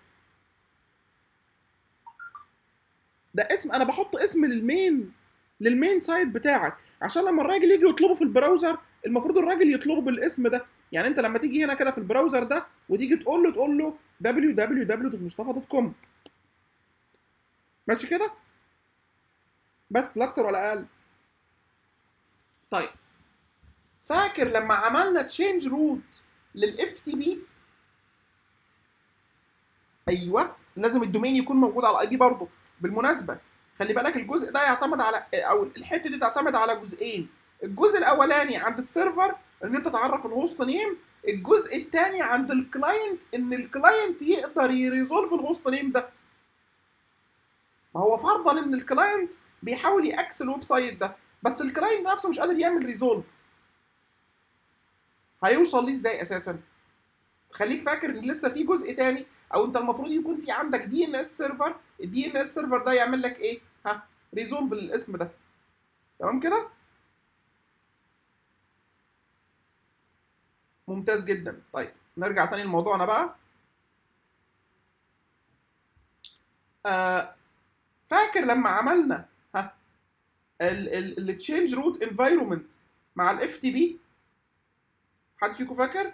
ده اسم انا بحط اسم للمين للمين سايت بتاعك عشان لما الراجل يجي يطلبه في البراوزر المفروض الراجل يطلبه بالاسم ده يعني انت لما تيجي هنا كده في البراوزر ده وتيجي تقول له تقول له www.mustafa.com ماشي كده بس لا اكتر ولا اقل طيب فاكر لما عملنا تشينج روت للاف تي بي ايوه لازم الدومين يكون موجود على الاي بي برضه بالمناسبه خلي بالك الجزء ده يعتمد على او الحته دي تعتمد على جزئين الجزء الاولاني عند السيرفر ان انت تعرف الهوست نيم الجزء الثاني عند الكلاينت ان الكلاينت يقدر يريزولف الهوست نيم ده ما هو فرضا ان الكلاينت بيحاول ياكس الويب سايت ده بس الكلاينت نفسه مش قادر يعمل ريزولف هيوصل ليه ازاي اساسا خليك فاكر ان لسه في جزء تاني او انت المفروض يكون في عندك دي ان اس سيرفر الدي ان اس سيرفر ده يعمل لك ايه ها ريزولف للاسم ده تمام كده ممتاز جدا طيب نرجع تاني لموضوعنا بقى آه فاكر لما عملنا ها التشينج روت انفايرمنت مع الاف تي بي حد فيكم فاكر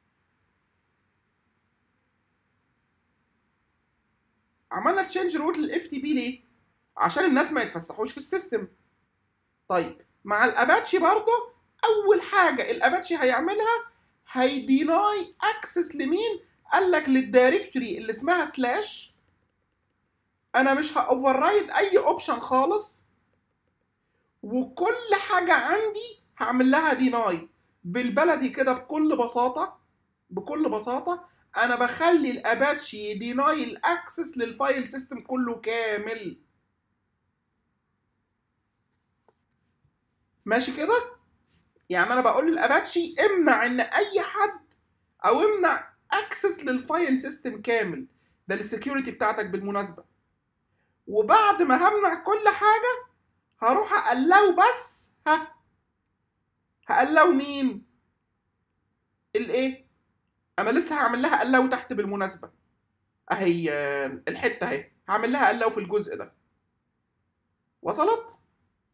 عملنا تشينج روت للاف تي بي ليه عشان الناس ما يتفسحوش في السيستم طيب مع الاباتشي برضه اول حاجه الاباتشي هيعملها هيديناي اكسس لمين قال لك للدايركتوري اللي اسمها سلاش انا مش هاوفررايد اي اوبشن خالص وكل حاجه عندي هعمل لها ديناي بالبلدي كده بكل بساطه بكل بساطه انا بخلي الاباتشي يديناي الاكسس للفايل سيستم كله كامل ماشي كده يعني انا بقول للاباتشي امنع ان اي حد او امنع اكسس للفايل سيستم كامل ده السكيورتي بتاعتك بالمناسبه وبعد ما همنع كل حاجه هروح اقلو بس ها هقلو مين الايه انا لسه هعمل لها قلو تحت بالمناسبه اهي الحته اهي هعمل لها قلو في الجزء ده وصلت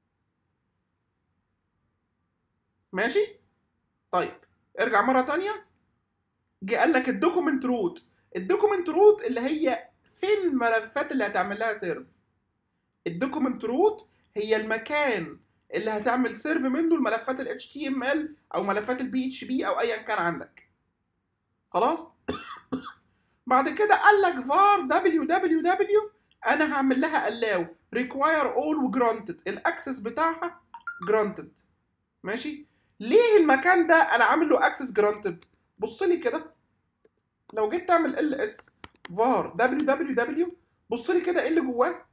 ماشي طيب ارجع مره تانية جه قال لك الدوكيمنت روت الدوكيمنت روت اللي هي فين الملفات اللي هتعمل لها سيرف الدوكيمنت روت هي المكان اللي هتعمل سيرف منه الملفات ال HTML او ملفات ال PHP او ايا كان عندك خلاص بعد كده قال لك var www انا هعمل لها allow require all و granted الاكسس بتاعها granted ماشي ليه المكان ده انا عامل له access granted بص لي كده لو جيت تعمل ls var www بص لي كده ايه اللي جواه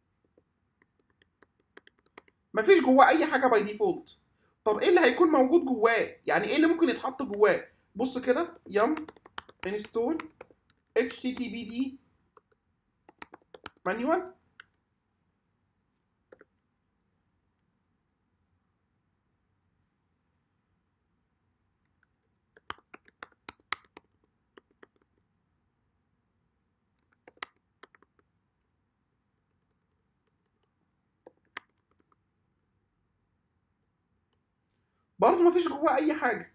مفيش جواه اي حاجه باي ديفولت طب ايه اللي هيكون موجود جواه يعني ايه اللي ممكن يتحط جواه بص كده يم انستول httpd مانيوال برضه مفيش جواه اي حاجه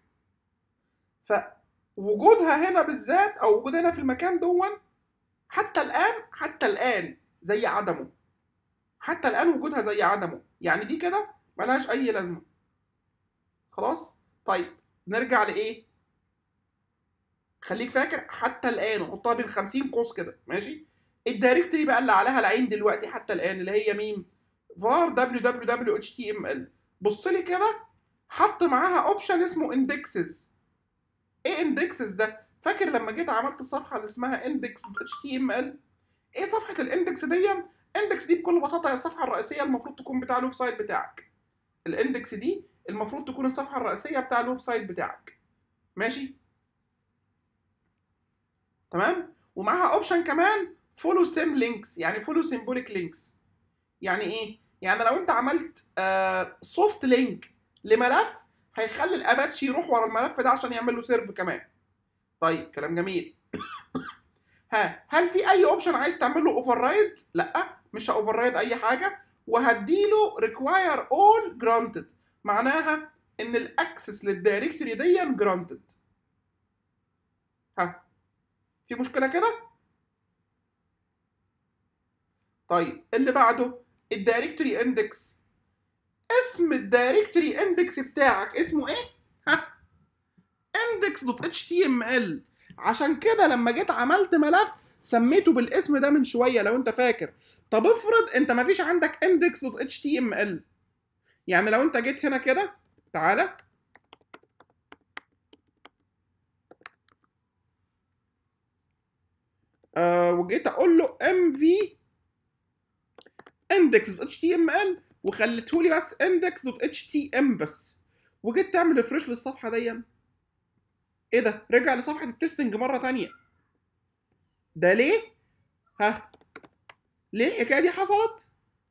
فوجودها هنا بالذات او وجود هنا في المكان دون حتى الان حتى الان زي عدمه حتى الان وجودها زي عدمه يعني دي كده ملهاش اي لازمه خلاص طيب نرجع لايه خليك فاكر حتى الان وحطها بين 50 قوس كده ماشي الدايركتوري بقى اللي عليها العين دلوقتي حتى الان اللي هي مين var www html بص لي كده حط معاها اوبشن اسمه اندكسز ايه اندكسز ده فاكر لما جيت عملت الصفحه اللي اسمها index html ايه صفحه الاندكس دي اندكس دي بكل بساطه هي الصفحه الرئيسيه المفروض تكون بتاع الويب سايت بتاعك الاندكس دي المفروض تكون الصفحه الرئيسيه بتاع الويب سايت بتاعك ماشي تمام ومعاها اوبشن كمان فولو سيم لينكس يعني فولو سيمبوليك لينكس يعني ايه يعني لو انت عملت سوفت آه لينك لملف هيخلي الاباتشي يروح ورا الملف ده عشان يعمل له سيرف كمان طيب كلام جميل ها هل في اي اوبشن عايز تعمل له اوفر رايد لا مش هاوفر رايد اي حاجه وهديله ريكواير اول جرانتد معناها ان الاكسس للدايركتوري دي جرانتد ها في مشكله كده طيب اللي بعده الدايركتوري اندكس اسم الدايركتوري اندكس بتاعك اسمه ايه ها index.html عشان كده لما جيت عملت ملف سميته بالاسم ده من شويه لو انت فاكر طب افرض انت مفيش عندك index.html يعني لو انت جيت هنا كده تعالى آه وجيت اقول له mv index.html وخليته لي بس index.htm بس وجيت تعمل ريفرش للصفحه دي ايه ده رجع لصفحه التستنج مره تانية ده ليه ها ليه الحكايه دي حصلت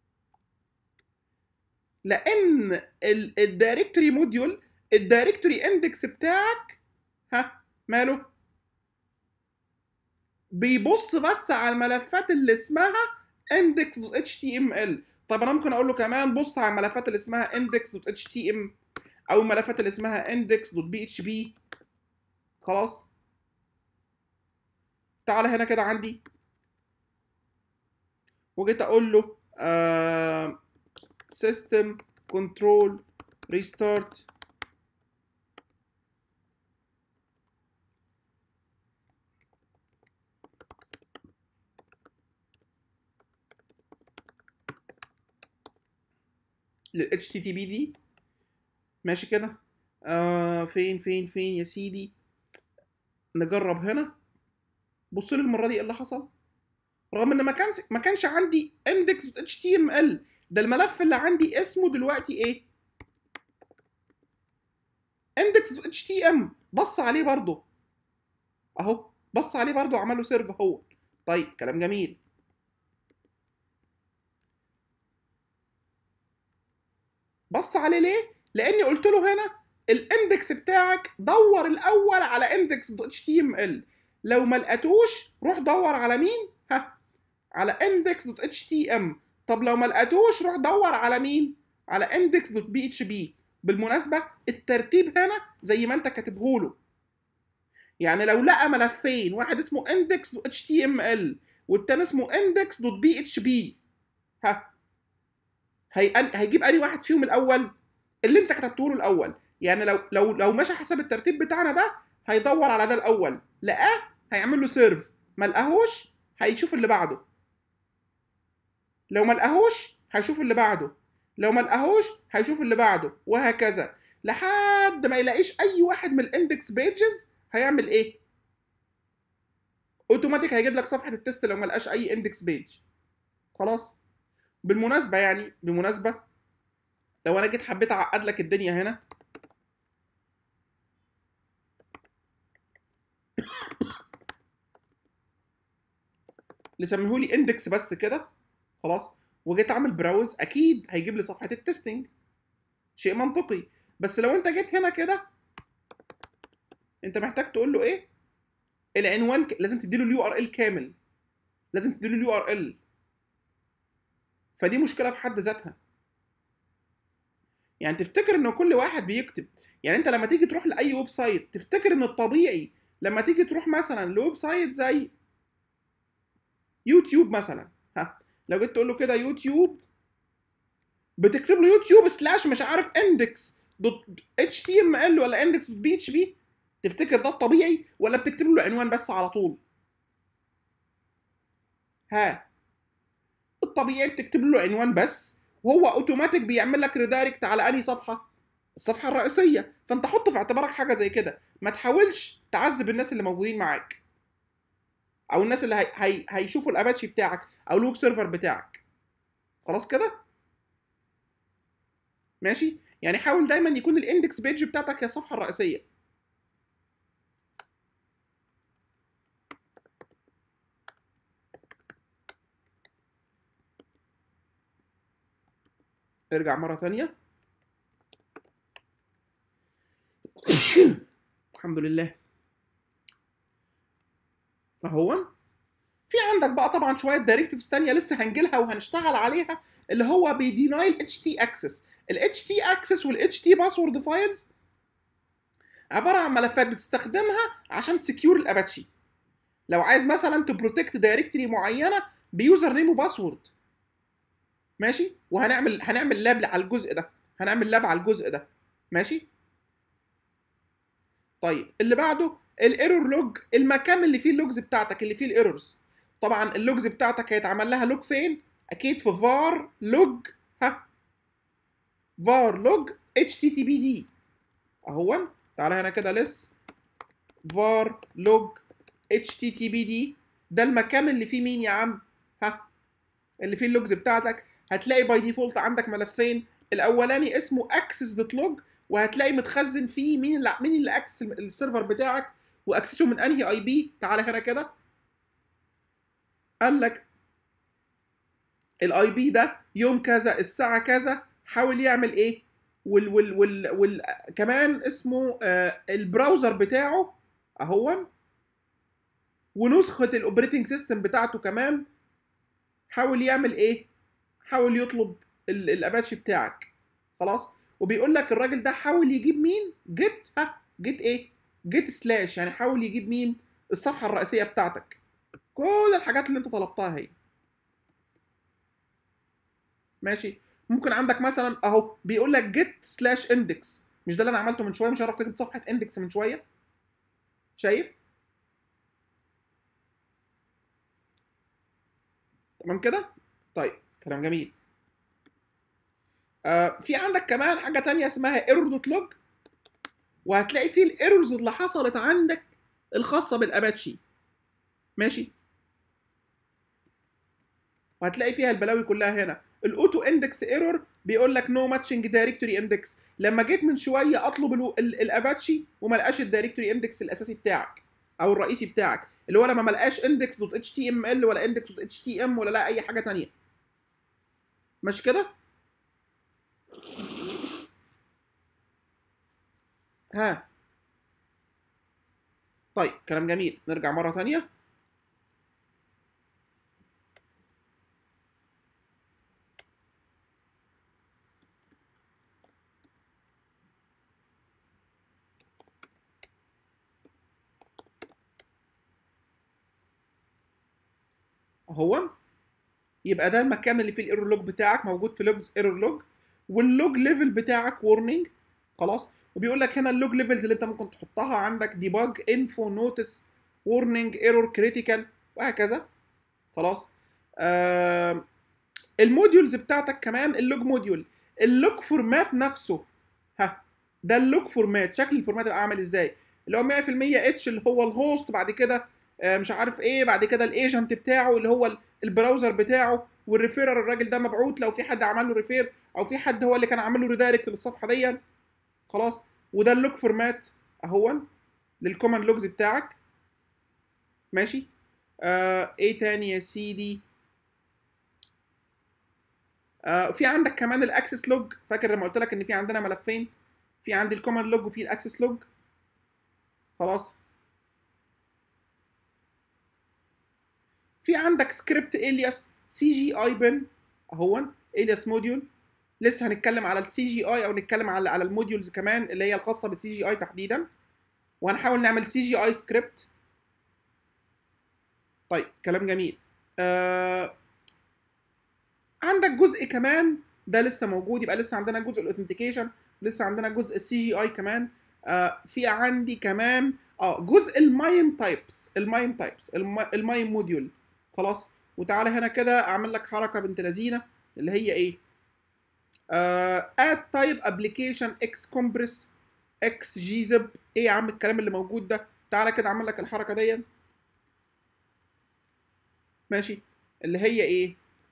لان الدايركتوري موديول الدايركتوري اندكس بتاعك ها ماله بيبص بس على الملفات اللي اسمها index.html طب انا ممكن اقول له كمان بص على الملفات اللي اسمها index.htm او الملفات اللي اسمها index.php خلاص تعالى هنا كده عندي وجيت اقول له آه system control restart لل HTTP دي ماشي كده آه فين فين فين يا سيدي نجرب هنا بص لي المره دي ايه اللي حصل رغم ان ما كانش ما كانش عندي index.html ده الملف اللي عندي اسمه دلوقتي ايه index.htm بص عليه برضه اهو بص عليه برضه عمل له سيرف اهو طيب كلام جميل بص عليه ليه لاني قلت له هنا الاندكس بتاعك دور الاول على index.html لو ما لقيتوش روح دور على مين ها على index.htm طب لو ما لقيتوش روح دور على مين على index.php بالمناسبه الترتيب هنا زي ما انت كاتبه له يعني لو لقى ملفين واحد اسمه index.html والتاني اسمه index.php ها هي... هيجيب انهي واحد فيهم الاول اللي انت كتبته له الاول يعني لو لو لو مشى حسب الترتيب بتاعنا ده هيدور على ده الاول لقاه هيعمل له سيرف ما لقاهوش هيشوف اللي بعده لو ما لقاهوش هيشوف اللي بعده لو ما لقاهوش هيشوف اللي بعده وهكذا لحد ما يلاقيش اي واحد من الاندكس بيجز هيعمل ايه اوتوماتيك هيجيب لك صفحه التست لو ما لقاش اي اندكس بيج خلاص بالمناسبه يعني بالمناسبه لو انا جيت حبيت اعقد لك الدنيا هنا نسميه لي اندكس بس كده خلاص وجيت اعمل براوز اكيد هيجيب لي صفحه التستنج شيء منطقي بس لو انت جيت هنا كده انت محتاج تقول له ايه العنوان ك... لازم تديله اليو ار ال كامل لازم تديله اليو ار ال فدي مشكله في حد ذاتها يعني تفتكر ان كل واحد بيكتب يعني انت لما تيجي تروح لاي ويب سايت تفتكر ان الطبيعي لما تيجي تروح مثلا لويب سايت زي يوتيوب مثلا ها لو جيت تقول له كده يوتيوب بتكتب له يوتيوب سلاش مش عارف اندكس دوت اتش تي ام ال ولا اندكس دوت بي اتش بي تفتكر ده الطبيعي ولا بتكتب له عنوان بس على طول ها الطبيعي بتكتب له عنوان بس وهو اوتوماتيك بيعمل لك ريدايركت على انهي صفحه الصفحه الرئيسيه فانت حط في اعتبارك حاجه زي كده ما تحاولش تعذب الناس اللي موجودين معاك او الناس اللي هي... هي... هيشوفوا الاباتشي بتاعك او الويب سيرفر بتاعك خلاص كده ماشي يعني حاول دايما يكون الاندكس بيج بتاعتك هي الصفحه الرئيسيه ارجع مره ثانيه الحمد لله اهو في عندك بقى طبعا شويه دايركتيفز ثانيه لسه هنجيلها وهنشتغل عليها اللي هو بيديناي الاتش تي اكسس الاتش تي اكسس والاتش تي باسورد فايلز عباره عن ملفات بتستخدمها عشان تسكيور الاباتشي لو عايز مثلا تبروتكت دايركتري معينه بيوزر نيم وباسورد ماشي وهنعمل هنعمل لاب على الجزء ده هنعمل لاب على الجزء ده ماشي طيب اللي بعده الايرور لوج المكان اللي فيه اللوجز بتاعتك اللي فيه الايرورز طبعا اللوجز بتاعتك هيتعمل لها لوج فين اكيد في var لوج ها var لوج http دي اهو تعالى هنا كده لس var لوج http دي ده المكان اللي فيه مين يا عم ها اللي فيه اللوجز بتاعتك هتلاقي باي ديفولت عندك ملفين الاولاني اسمه access دوت لوج وهتلاقي متخزن فيه مين اللي مين اللي اكسس السيرفر بتاعك واكسسه من انهي اي بي تعالى هنا كده قال لك الاي بي ده يوم كذا الساعه كذا حاول يعمل ايه وال وال وال, وال كمان اسمه آه البراوزر بتاعه اهو ونسخه الاوبريتنج سيستم بتاعته كمان حاول يعمل ايه حاول يطلب ال- الاباتشي بتاعك خلاص وبيقول لك الراجل ده حاول يجيب مين جيت ها جيت ايه جيت سلاش يعني حاول يجيب مين الصفحه الرئيسيه بتاعتك كل الحاجات اللي انت طلبتها هي ماشي ممكن عندك مثلا اهو بيقول لك جيت سلاش اندكس مش ده اللي انا عملته من شويه مش عرفت جبت صفحه اندكس من شويه شايف تمام كده طيب كلام جميل آه في عندك كمان حاجه تانية اسمها ايرور دوت لوج وهتلاقي فيه الايرورز اللي حصلت عندك الخاصه بالاباتشي ماشي وهتلاقي فيها البلاوي كلها هنا الاوتو اندكس ايرور بيقول لك نو ماتشنج دايركتوري اندكس لما جيت من شويه اطلب ال- ال- الاباتشي وما لقاش الدايركتوري اندكس الاساسي بتاعك او الرئيسي بتاعك اللي هو لما ما لقاش اندكس دوت اتش تي ام ال ولا اندكس دوت اتش تي ام ولا لا اي حاجه تانية مش كده ها طيب كلام جميل نرجع مره تانية اهو يبقى ده المكان اللي فيه الايرور لوج بتاعك موجود في لوجز ايرور لوج واللوج ليفل بتاعك وورنينج خلاص وبيقول لك هنا اللوج ليفلز اللي انت ممكن تحطها عندك ديباج انفو نوتس وورنينج ايرور كريتيكال وهكذا خلاص آه الموديولز بتاعتك كمان اللوج موديول اللوج فورمات نفسه ها ده اللوج فورمات شكل الفورمات يبقى عامل ازاي اللي هو 100% اتش اللي هو الهوست بعد كده آه، مش عارف ايه بعد كده الايجنت بتاعه اللي هو ال- البراوزر بتاعه والريفيرر الراجل ده مبعوت لو في حد عمل له ريفير او في حد هو اللي كان عامل له ريدايركت للصفحه دي خلاص وده اللوج فورمات اهو للكوماند لوجز بتاعك ماشي آه ايه تاني يا سيدي آه في عندك كمان الاكسس لوج فاكر لما قلت لك ان في عندنا ملفين في عندي الكوماند لوج وفي الاكسس لوج خلاص في عندك سكريبت الياس سي جي اي بن اهو الياس موديول لسه هنتكلم على السي جي اي او نتكلم على على الموديولز كمان اللي هي الخاصه بالسي جي اي تحديدا وهنحاول نعمل سي جي اي سكريبت طيب كلام جميل آه عندك جزء كمان ده لسه موجود يبقى لسه عندنا جزء الاوثنتيكيشن لسه عندنا جزء السي جي اي كمان آه في عندي كمان اه جزء المايم تايبس المايم تايبس المايم موديول خلاص وتعالى هنا كده اعمل لك حركه بنت لذينه اللي هي ايه آه add type application x compress x gzip ايه يا عم الكلام اللي موجود ده تعالى كده اعمل لك الحركه دي ماشي اللي هي ايه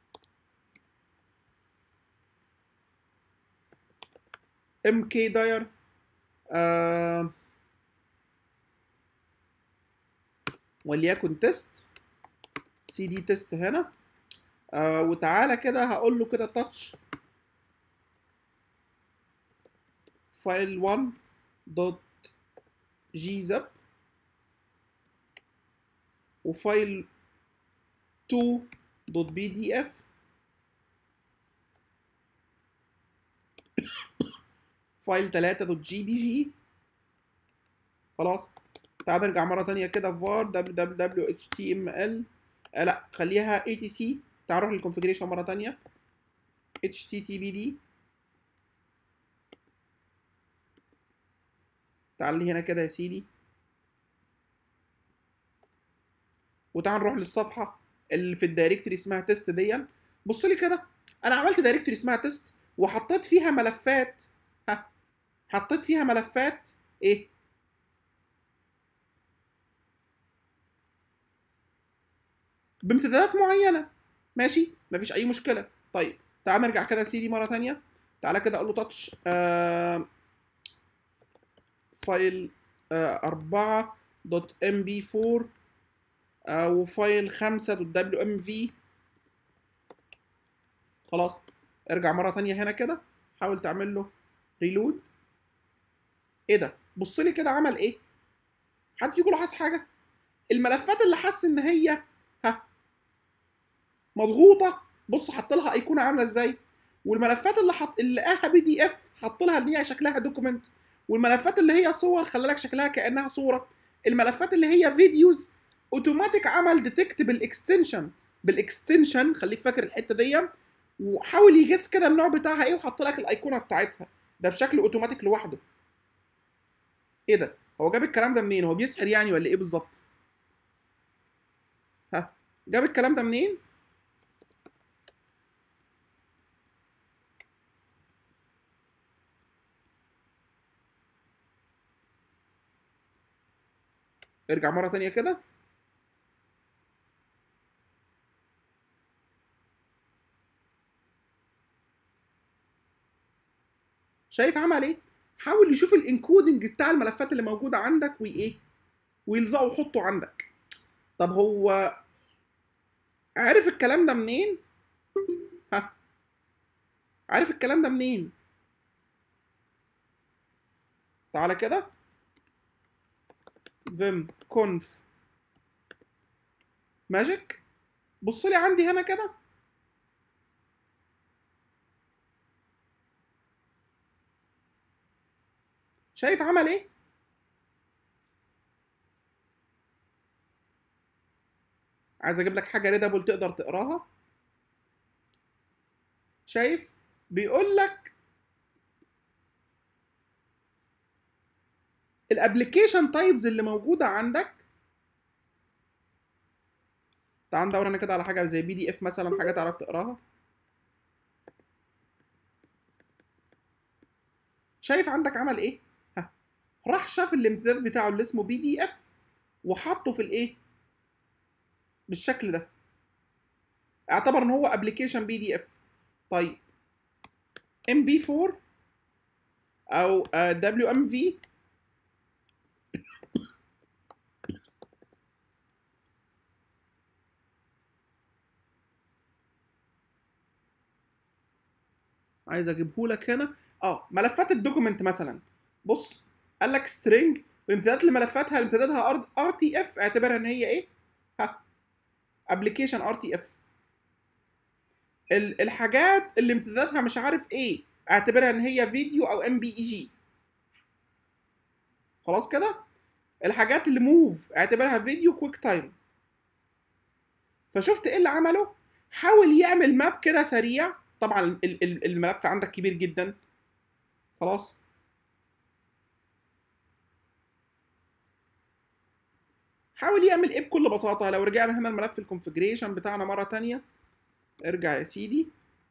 mk داير آه وليكن تيست سي دي تيست هنا آه وتعالى كده هقول له كده تاتش فايل 1 دوت جي زب وفايل 2 دوت بي دي اف فايل 3 دوت جي بي جي خلاص تعال نرجع مره تانية كده في var www html آه لا خليها atc تعال نروح للكونفجريشن مره تانية httpd تعال لي هنا كده يا سيدي وتعال نروح للصفحه اللي في الدايركتوري اسمها تيست دي بص لي كده انا عملت دايركتوري اسمها تيست وحطيت فيها ملفات ها حطيت فيها ملفات ايه بامتدادات معينه ماشي مفيش اي مشكله طيب تعال نرجع كده يا سيدي مره تانية تعالى كده اقول له تاتش آه فايل آه 4 دوت ام بي 4 آه وفايل 5 دوت دبليو ام في خلاص ارجع مره تانية هنا كده حاول تعمل له ريلود ايه ده بص لي كده عمل ايه حد فيكم لاحظ حاجه الملفات اللي حس ان هي ها مضغوطه بص حط لها ايقونه عامله ازاي والملفات اللي حط اللي لقاها بي دي اف حط لها ان هي شكلها دوكيمنت والملفات اللي هي صور خلى لك شكلها كانها صوره الملفات اللي هي فيديوز اوتوماتيك عمل ديتكت بالاكستنشن بالاكستنشن خليك فاكر الحته دي وحاول يجس كده النوع بتاعها ايه وحط لك الايقونه بتاعتها ده بشكل اوتوماتيك لوحده ايه ده هو جاب الكلام ده منين هو بيسحر يعني ولا ايه بالظبط ها جاب الكلام ده منين ارجع مره تانية كده شايف عمل ايه حاول يشوف الانكودنج بتاع الملفات اللي موجوده عندك وايه ويلزقه ويحطه عندك طب هو عارف الكلام ده منين ها عارف الكلام ده منين تعالى كده vim conf ماجيك بص لي عندي هنا كده شايف عمل ايه عايز اجيب لك حاجه ريدابل تقدر تقراها شايف بيقول لك الابلكيشن تايبز اللي موجوده عندك تعال ندور انا كده على حاجه زي بي دي اف مثلا حاجه تعرف تقراها شايف عندك عمل ايه ها راح شاف الامتداد بتاعه اللي اسمه بي دي اف وحطه في الايه بالشكل ده اعتبر ان هو ابلكيشن بي دي اف طيب ام بي 4 او دبليو ام في عايز اجيبه لك هنا اه ملفات الدوكيمنت مثلا بص قال لك سترينج والامتدادات لملفاتها امتدادها ار تي اف اعتبرها ان هي ايه ها ابلكيشن ار تي اف الحاجات اللي امتداداتها مش عارف ايه اعتبرها ان هي فيديو او ام بي اي جي خلاص كده الحاجات اللي موف اعتبرها فيديو كويك تايم فشفت ايه اللي عمله حاول يعمل ماب كده سريع طبعا الملف عندك كبير جدا خلاص حاول يعمل ايه بكل بساطة لو رجعنا هنا الملف الكونفجريشن بتاعنا مرة تانية ارجع يا سيدي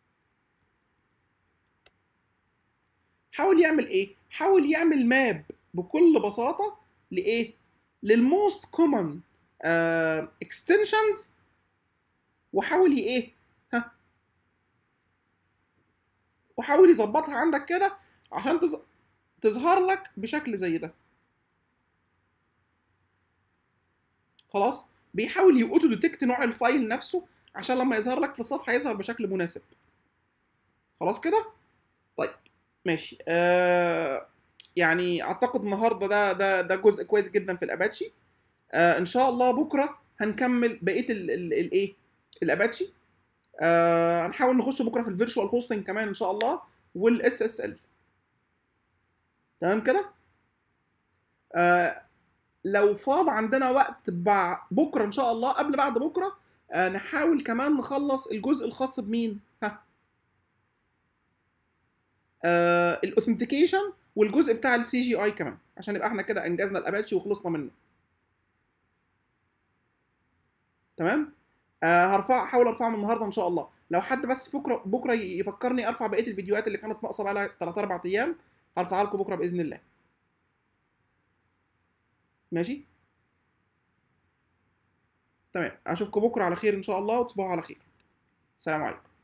حاول يعمل ايه حاول يعمل ماب بكل بساطة لايه للموست كومن اكستنشنز وحاول ايه ها وحاول يظبطها عندك كده عشان تز... تظهر لك بشكل زي ده خلاص بيحاول يأوتو ديتكت نوع الفايل نفسه عشان لما يظهر لك في الصفحه يظهر بشكل مناسب خلاص كده طيب ماشي آه يعني اعتقد النهارده ده ده ده جزء كويس جدا في الاباتشي آه ان شاء الله بكره هنكمل بقيه الايه الاباتشي آه هنحاول نخش بكره في الفيرتشوال هوستنج كمان ان شاء الله والاس اس ال تمام كده آه لو فاض عندنا وقت بكره ان شاء الله قبل بعد بكره آه نحاول كمان نخلص الجزء الخاص بمين ها آه الاوثنتيكيشن والجزء بتاع السي جي اي كمان عشان يبقى احنا كده انجزنا الاباتشي وخلصنا منه تمام آه هرفع احاول ارفعهم النهارده ان شاء الله لو حد بس بكره بكره يفكرني ارفع بقيه الفيديوهات اللي كانت ناقصه بقى 3 4 ايام هرفعها لكم بكره باذن الله ماشي تمام اشوفكم بكره على خير ان شاء الله وتصبحوا على خير السلام عليكم